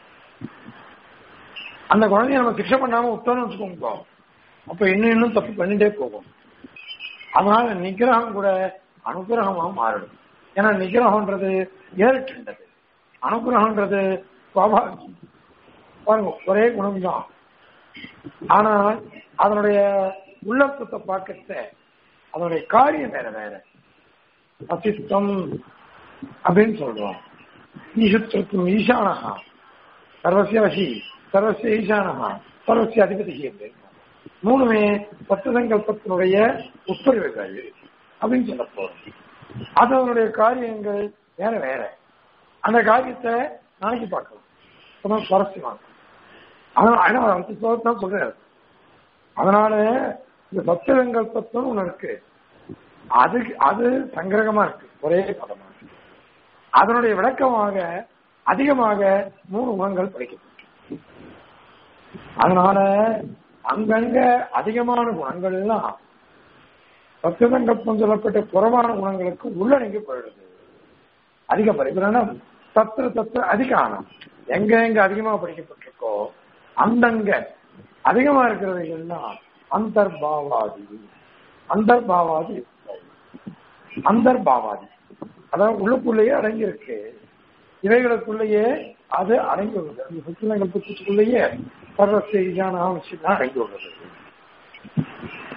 அந்த குழந்தைய நம்ம சிக்ஷை பண்ணாம விட்டோம்னு வச்சுக்கோங்க அப்ப இன்னும் இன்னும் தப்பு பண்ணிட்டே போகும் அதனால நிகிரகம் கூட அனுகிரகமா மாறிடும் ஏன்னா நிகிரகம்ன்றது ஏறிட்டுன்றது அனுகிரகம்ன்றது சுவாபாவிகம் பாருங்க ஒரே குணம்தான் ஆனால் அதனுடைய உள்ளர்த்தத்தை பார்க்கத்த அதனுடைய காரியம் வேற வேற அசித்தம் அப்படின்னு சொல்றோம் ஈசுத்திருக்கும் ஈசானஹா சர்வசிய வசி சர்வசிய ஈசானஹா சர்வசிய அதிபதி அப்படின்னு மூணுமே பத்து சங்கல்பத்தினுடைய உட்பிரிவுகள் அப்படின்னு சொல்ல போறோம் அது அதனுடைய காரியங்கள் வேற வேற அந்த காரியத்தை நாளைக்கு பார்க்கலாம் சுவாரஸ்யமாக அதனால அந்த ஸ்லோகத்தான் சொல்றாரு அதனால இந்த சத்திய சங்கல்பத்தும் ஒண்ணு இருக்கு அது அது சங்கிரகமா இருக்கு ஒரே பதமா அதனுடைய விளக்கமாக அதிகமாக மூணு குணங்கள் படிக்கப்பட்டு அதனால அங்கங்க அதிகமான குணங்கள் எல்லாம் சத்தியசங்கல்பம் சொல்லப்பட்ட குறைவான குணங்களுக்கு உள்ளடங்கி போயிடுது அதிக பரிபுரணம் தத்திர தத்திர அதிகானம் எங்க எங்க அதிகமா படிக்கப்பட்டிருக்கோ அந்தங்க அதிகமா இருக்கிறது எல்லாம் அந்தர்பாவாதி அந்தர்பாவாதி அந்தர்பாவாதி அதாவது உள்ளுக்குள்ளேயே அடங்கி இருக்கு இவைகளுக்குள்ளேயே அது அடங்கி உள்ளது அந்த சுற்றுலங்கல்பத்துக்குள்ளேயே சர்வ செய்தியான விஷயம் அடங்கி உள்ளது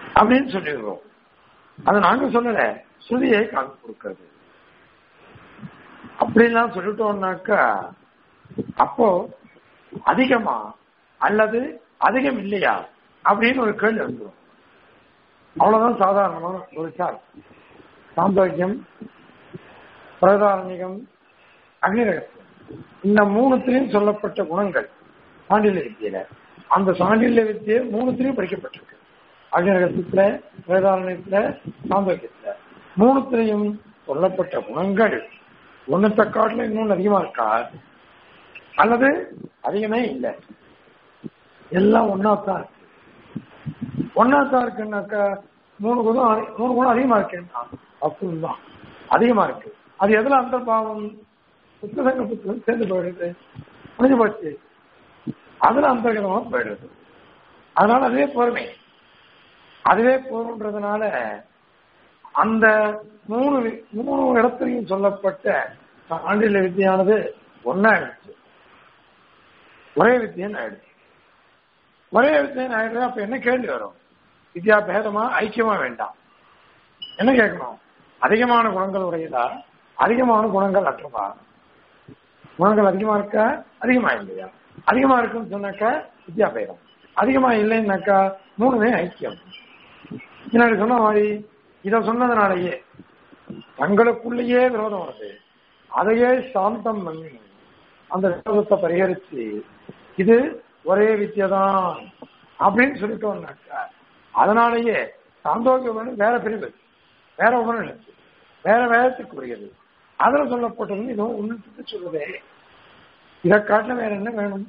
அப்படின்னு சொல்லிடுறோம் அதை நாங்க சொல்லல ஸ்ருதியை காமி கொடுக்கிறது அப்படிலாம் சொல்லிட்டோம்னாக்கா அப்போ அதிகமா அல்லது அதிகம் இல்லையா அப்படின்னு ஒரு கேள்வி வந்துடும் அவ்வளவுதான் சாதாரணமான ஒரு சார் சாந்தோக்கியம் பிரதாரணிகம் அக்னிரகசியம் இந்த மூணுத்திலையும் சொல்லப்பட்ட குணங்கள் சாண்டில்ய வித்தியில அந்த சாண்டில்ய வித்தியை மூணுத்திலையும் படிக்கப்பட்டிருக்கு அக்னிரகசத்துல பிரதாரணியத்துல சாந்தோக்கியத்துல மூணுத்திலையும் சொல்லப்பட்ட குணங்கள் ஒன்னத்தை காட்டுல இன்னொன்னு அதிகமா இருக்கா அல்லது அதிகமே இல்லை எல்லாம் ஒன்னாத்தான் இருக்கு ஒன்னாத்தான் இருக்குன்னாக்கா மூணு குணம் அதி- மூணு குணம் அதிகமா இருக்குன்னா அப்படிதான் அதிகமா இருக்கு அது எதுல அந்த பாவம் புத்தகங்க புத்தகம் சேர்ந்து போயிடுது முடிஞ்சு போச்சு அதுல அந்தர்கதமா போயிடுது அதனால அதுவே பொறுமை அதுவே போருன்றதுனால அந்த மூணு வி- மூணு இடத்துலையும் சொல்லப்பட்ட ஆண்டில வித்தியானது ஒன்னா ஆயிடுச்சு ஒரே வித்தியன் ஆயிடுச்சு ஒரே வித்தியன் ஆயிடுறது அப்ப என்ன கேள்வி வரும் வித்யா பேதமா ஐக்கியமா வேண்டாம் என்ன கேட்கணும் அதிகமான குணங்கள் உடையதா அதிகமான குணங்கள் அற்றதா குணங்கள் அதிகமா இருக்கா அதிகமா இல்லையா அதிகமா இருக்குன்னு சொன்னாக்கா வித்யா பேதம் அதிகமா இல்லைன்னாக்கா மூணுமே ஐக்கியம் முன்னாடி சொன்ன மாதிரி இத சொன்னதுனாலயே தங்களுக்குள்ளேயே விரோதம் வருது அதையே சாந்தம் பண்ணி அந்த விரோதத்தை பரிகரிச்சு இது ஒரே வித்தியதான் அப்படின்னு சொல்லிட்டோம்னாக்கா அதனாலேயே சாந்தோக்கியம் வேற பிரிவு வேற உபநிஷத்து வேற வேதத்துக்குரியது அதுல சொல்லப்பட்டது இதுவும் உன்னத்துக்கு சொல்லுதே இதை காட்டில வேற என்ன வேணும்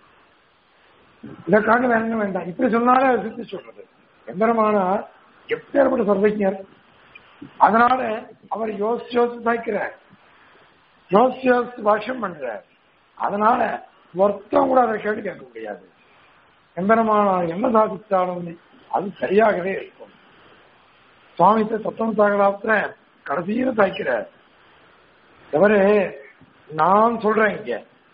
இதை காட்டில வேற என்ன வேண்டாம் இப்படி சொன்னாலே அதை சுத்தி சொல்றது எம்பெருமானார் எப்பேற்பட்ட சர்வஜர் அதனால அவர் யோசிச்சு யோசிச்சு தாய்க்கிறார் யோசிச்சு யோசிச்சு பாஷ்யம் பண்றார் அதனால ஒருத்தம் கூட அதை கேட்டு கேட்க முடியாது எம்பெருமானார் என்ன சாதிச்சாலும் அது சரியாகவே இருக்கும் சுவாமித்த தத்துவம் சாகலாத்துல கடைசியில தாய்க்கிறார் எவரு நான் சொல்றேன் இங்க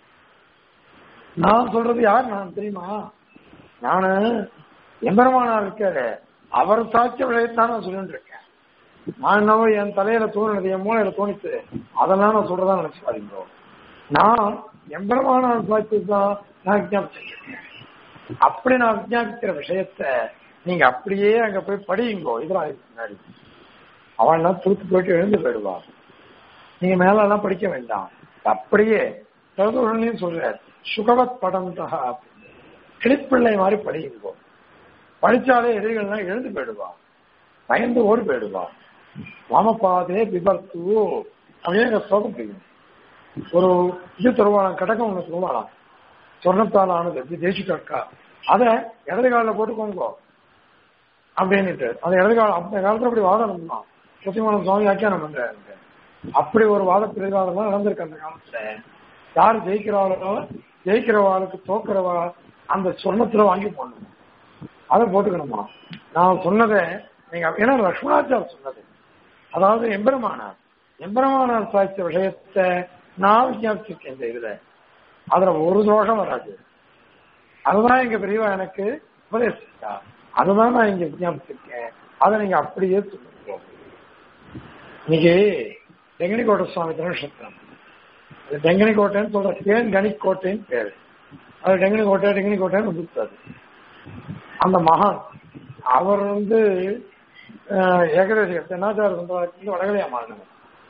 நான் சொல்றது யார் நான் தெரியுமா நானு எம்பெருமானா இருக்காரு அவர் சாட்சிய விளையத்தான் நான் சொல்லிட்டு இருக்கேன் நான் என்னவோ என் தலையில தோணுது என் மூளையில தோணிச்சு அதெல்லாம் நான் சொல்றதா நினைச்சுக்காதீங்க நான் எம்பெருமானார் சாட்சி தான் நான் விஜாபிச்சிருக்கேன் அப்படி நான் விஜாபிக்கிற விஷயத்த நீங்க அப்படியே அங்க போய் படியுங்கோ இதெல்லாம் இதுக்கு முன்னாடி அவன் எல்லாம் தூத்து போயிட்டு எழுந்து போயிடுவா நீங்க மேல எல்லாம் படிக்க வேண்டாம் அப்படியே சதுரனையும் சொல்றார் சுகவத் படந்தா கிளிப்பிள்ளை மாதிரி படியுங்கோ படிச்சாலே எதிரிகள்லாம் எழுந்து போயிடுவா பயந்து ஓடி போயிடுவா வாமபாதே விபர்த்து அப்படியே எங்க ஸ்லோகம் புரியும் ஒரு இது தருவாளாம் கடகம் ஒண்ணு சொல்லுவாளாம் சொர்ணத்தால் ஆனது எப்படி தேசிக்கா அதை இடது காலில் போட்டுக்கோங்க அப்படின்னுட்டு அந்த இடது காலம் அந்த காலத்துல அப்படி வாதம் இருந்தான் சத்தியமான சுவாமி வியாக்கியானம் பண்றாரு அப்படி ஒரு வாத பிரதிவாதம் நடந்திருக்கு அந்த காலத்துல யார் ஜெயிக்கிறாளோ ஜெயிக்கிறவாளுக்கு தோக்குறவா அந்த சொர்ணத்துல வாங்கி போடணும் அதை போட்டுக்கணுமா நான் சொன்னதை நீங்க ஏன்னா லக்ஷ்மணாச்சார் சொன்னது அதாவது எம்பெருமானார் எம்பெருமானார் சாய்ச்ச விஷயத்தை நான் விஞ்ஞாபிச்சிருக்கேன் இந்த இதுல அதுல ஒரு தோஷம் வராது அதுதான் எங்க பெரியவா எனக்கு உபதேசிச்சா அதுதான் நான் இங்க விஞ்ஞாபிச்சிருக்கேன் அதை நீங்க அப்படியே சொல்லுங்க இன்னைக்கு டெங்கனிக்கோட்டை சுவாமி திருநட்சத்திரம் அது டெங்கனிக்கோட்டைன்னு சொல்ற ஏன் கணிக்கோட்டைன்னு பேரு அது டெங்கனிக்கோட்டை டெங்கனிக்கோட்டைன்னு வந்துருக்காது அந்த மகான் அவர் வந்து அஹ், ஏகதேச தென்னாச்சார சம்பிரதாயத்திலிருந்து வடகலையா மாறினவர்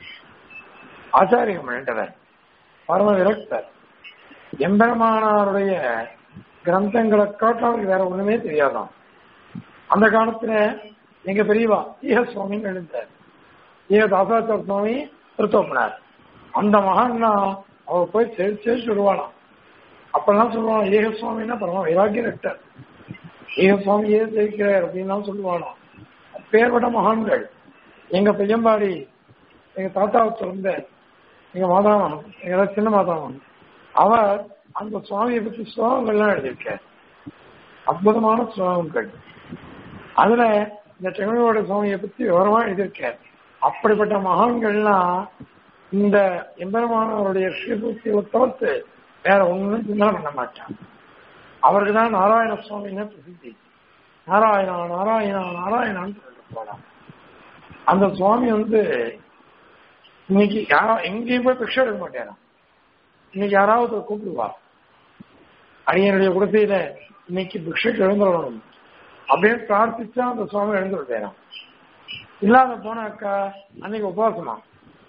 ஆச்சாரியம் வேண்டவர் பரம விரக்தர் எம்பெருமானாருடைய கிரந்தங்களை காட்டும் அவருக்கு வேற ஒண்ணுமே தெரியாதாம் அந்த காலத்துல எங்க பெரியவா ஈக சுவாமின்னு எழுந்தார் ஈக தாசாச்சார சுவாமி திருத்தோப்பினார் அந்த மகான்னா அவர் போய் சேர்த்து சேர்த்து விடுவாளாம் அப்பெல்லாம் சொல்லுவாங்க ஏக சுவாமின்னா பரம வைராக்கிய ரெக்டர் ஏக சுவாமியே ஜெயிக்கிறார் அப்படின்லாம் சொல்லுவாளாம் பேர்பட்ட மகான்கள் எங்க பையன்பாடி எங்க தாத்தாவை பிறந்த எங்க மாதாமன் எங்க சின்ன மாதாமன் அவர் அந்த சுவாமியை பற்றி ஸ்லோகங்கள்லாம் எழுதியிருக்கார் அற்புதமான ஸ்லோகங்கள் அதுல இந்த டெங்கனோட சுவாமியை பத்தி விவரமா எழுதியிருக்கார் அப்படிப்பட்ட மகான்கள்லாம் இந்த எம்பெருமானவருடைய ஸ்ரீபூர்த்தியை தவிர்த்து வேற ஒண்ணும் சிந்தனை பண்ண மாட்டான் அவருக்கு தான் நாராயண சுவாமின்னு பிரசித்தி நாராயணா நாராயணா நாராயணான்னு சொல்லிட்டு போலாம் அந்த சுவாமி வந்து இன்னைக்கு யாரோ எங்கேயும் போய் பிக்ஷை எடுக்க மாட்டேறான் இன்னைக்கு யாராவது கூப்பிடுவா அடியனுடைய குடத்தையில இன்னைக்கு பிக்ஷைக்கு எழுந்துடணும் அப்படின்னு பிரார்த்திச்சா அந்த சுவாமி எழுந்து விட்டேறான் இல்லாத போனாக்கா அன்னைக்கு உபவாசமா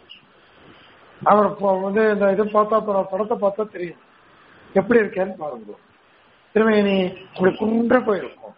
அவர் இப்போ வந்து இந்த இது பார்த்தா அப்புறம் படத்தை பார்த்தா தெரியும் எப்படி இருக்கேன்னு பாருங்க திருமேனி இப்படி குன்ற போயிருக்கும்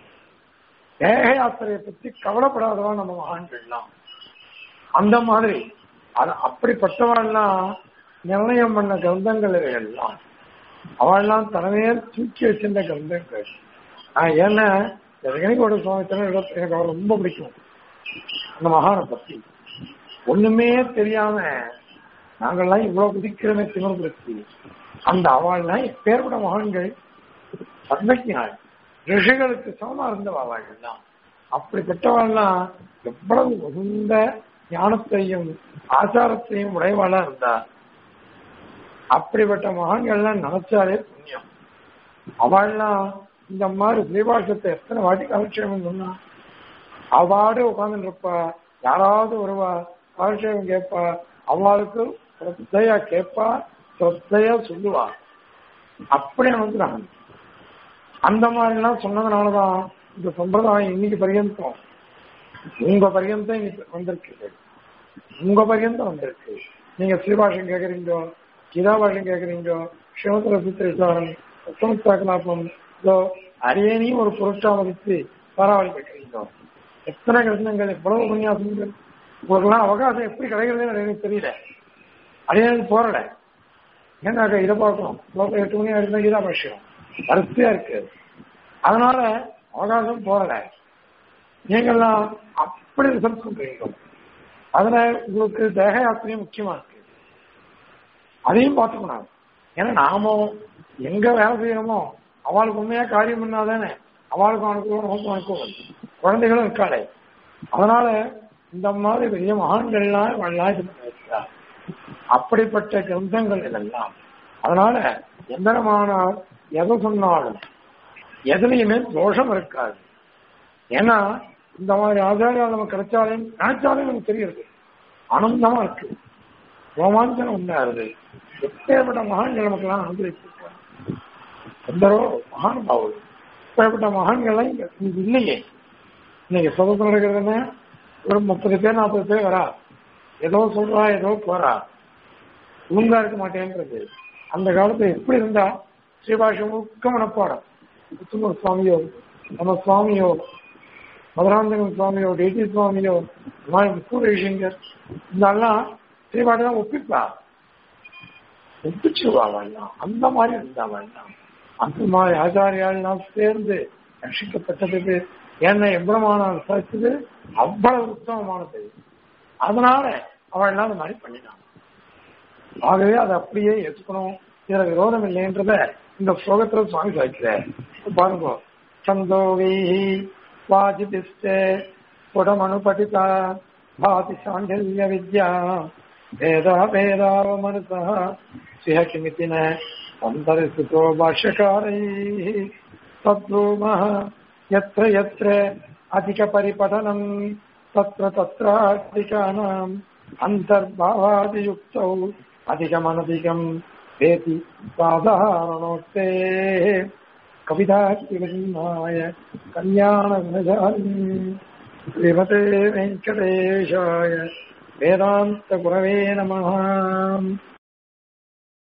தேக யாத்திரையை பத்தி கவலைப்படாதவா நம்ம மகான்கள்லாம் அந்த மாதிரி அது அப்படிப்பட்டவெல்லாம் நிர்ணயம் பண்ண கிரந்தங்கள் எல்லாம் அவள்லாம் தலைமையே தூக்கி வச்சிருந்த கிரந்தங்கள் நான் ஏன்னா ரஜினிகோட சுவாமி எனக்கு அவர் ரொம்ப பிடிக்கும் அந்த மகானை பத்தி ஒண்ணுமே தெரியாம நாங்கள்லாம் இவ்வளவு குதிக்கிறோமே திமிர்படுத்தி அந்த அவள்லாம் எப்பேற்பட்ட மகான்கள் சந்தக்கியாள் ரிஷிகளுக்கு சமமா இருந்தவ அவள் தான் அப்படிப்பட்டவள்லாம் எவ்வளவு உகுந்த ஞானத்தையும் ஆச்சாரத்தையும் உடையவாளா இருந்தா அப்படிப்பட்ட மகான்கள்லாம் நினைச்சாலே புண்ணியம் அவள்லாம் இந்த மாதிரி ஸ்ரீபாஷத்தை எத்தனை வாட்டி காலட்சேபம் சொன்னா அவாடு உட்கார்ந்து இருப்பா யாராவது வருவா காலட்சேபம் கேட்பா அவளுக்கு சிரத்தையா கேட்பா சிரத்தையா சொல்லுவா அப்படியே வந்துடுறாங்க அந்த மாதிரி எல்லாம் சொன்னதுனாலதான் இந்த சம்பிரதாயம் இன்னைக்கு பரியந்தம் உங்க பரியந்தம் இன்னைக்கு வந்திருக்கு உங்க பரியந்தம் வந்திருக்கு நீங்க ஸ்ரீபாஷம் கேக்குறீங்க கீதாபாஷம் கேக்குறீங்க சிவத்துல சித்திரிசாரம் சமுத்தாக்கலாப்பம் இதோ அரியனையும் ஒரு பொருட்டா மதித்து பரவாயில்ல கேட்கிறீங்க எத்தனை கிருஷ்ணங்கள் எவ்வளவு உபன்யாசங்கள் உங்களுக்கெல்லாம் அவகாசம் எப்படி கிடைக்கிறதுன்னு எனக்கு தெரியல அரியனுக்கு போறல ஏன்னாக்கா இதை பார்க்கணும் லோகம் எட்டு மணி ஆயிருந்தா கீதா பாஷ்யம் வரிசையா இருக்கு அதனால அவகாசம் போறல நீங்கள்லாம் அப்படி ரிசல்ட் பண்றீங்க அதுல உங்களுக்கு தேக யாத்திரையும் முக்கியமா இருக்கு அதையும் பார்த்துக்கணும் ஏன்னா நாமும் எங்க வேலை செய்யணுமோ அவளுக்கு உண்மையா காரியம் பண்ணாதானே அவளுக்கும் அனுப்புவோம் நமக்கும் அனுப்புவோம் குழந்தைகளும் இருக்காளே அதனால இந்த மாதிரி பெரிய மகான்கள்லாம் இவள்லாம் இது பண்ணி வைக்கிறார் அப்படிப்பட்ட கிரந்தங்கள் இதெல்லாம் அதனால எந்தனமானால் எதை சொன்னாலும் எதுலையுமே தோஷம் இருக்காது ஏன்னா இந்த மாதிரி ஆச்சாரியால் நமக்கு கிடைச்சாலே நினைச்சாலே நமக்கு தெரியுது ஆனந்தமா இருக்கு ரோமாஞ்சனம் உண்டாருது எப்பேற்பட்ட மகான்கள் நமக்கெல்லாம் அனுபவிச்சிருக்காங்க எந்தரோ மகானுபாவம் இப்பேற்பட்ட மகான்கள்லாம் இங்க இங்க இல்லையே இன்னைக்கு சொதப்பு நடக்கிறதுன்னு ஒரு முப்பது பேர் நாற்பது பேர் வரா ஏதோ சொல்றா ஏதோ போறா ஒழுங்கா இருக்க மாட்டேன்றது அந்த காலத்துல எப்படி இருந்தா ஸ்ரீபாஷம் முக்க மனப்பாடம் உத்தமர் சுவாமியோ நம்ம சுவாமியோ மதுராந்தகன் சுவாமியோ டேட்டி சுவாமியோ முக்கூரேஷங்கர் இதெல்லாம் ஸ்ரீபாஷம் தான் ஒப்பிப்பா ஒப்பிச்சுவா வேண்டாம் அந்த மாதிரி இருந்தா வேண்டாம் அந்த மாதிரி ஆச்சாரியாலாம் சேர்ந்து ரட்சிக்கப்பட்டதுக்கு என்ன எவ்வளமான விசாரிச்சது அவ்வளவு உத்தமமானது அதனால அவள் எல்லாம் அந்த மாதிரி பண்ணினான் ஆகவே அதை அப்படியே ஏற்றுக்கணும் இதுல விரோதம் இல்லைன்றத இந்த ஸ்லோகத்துல சுவாமி சாய்க்கிறார் பாருங்க சந்தோகை வாஜிதிஷ்ட புடமனு படிதா பாதி சாண்டல்ய வித்யா வேதா வேதாவ மனசா சிஹ கிமிதி ந சந்தரிசுதோ பாஷ்யகாரை தத்ரூமः यत्र यत्र अधिकपरिपठनम् तत्र तत्राधिकानाम् अन्तर्भावादियुक्तौ अधिकमनधिकम् वेति साधारणोक्तेः कविताकिरन्नाय कल्याणगुणजालिनी श्रीमते वेङ्कटेशाय वेदान्तगुरवे नमः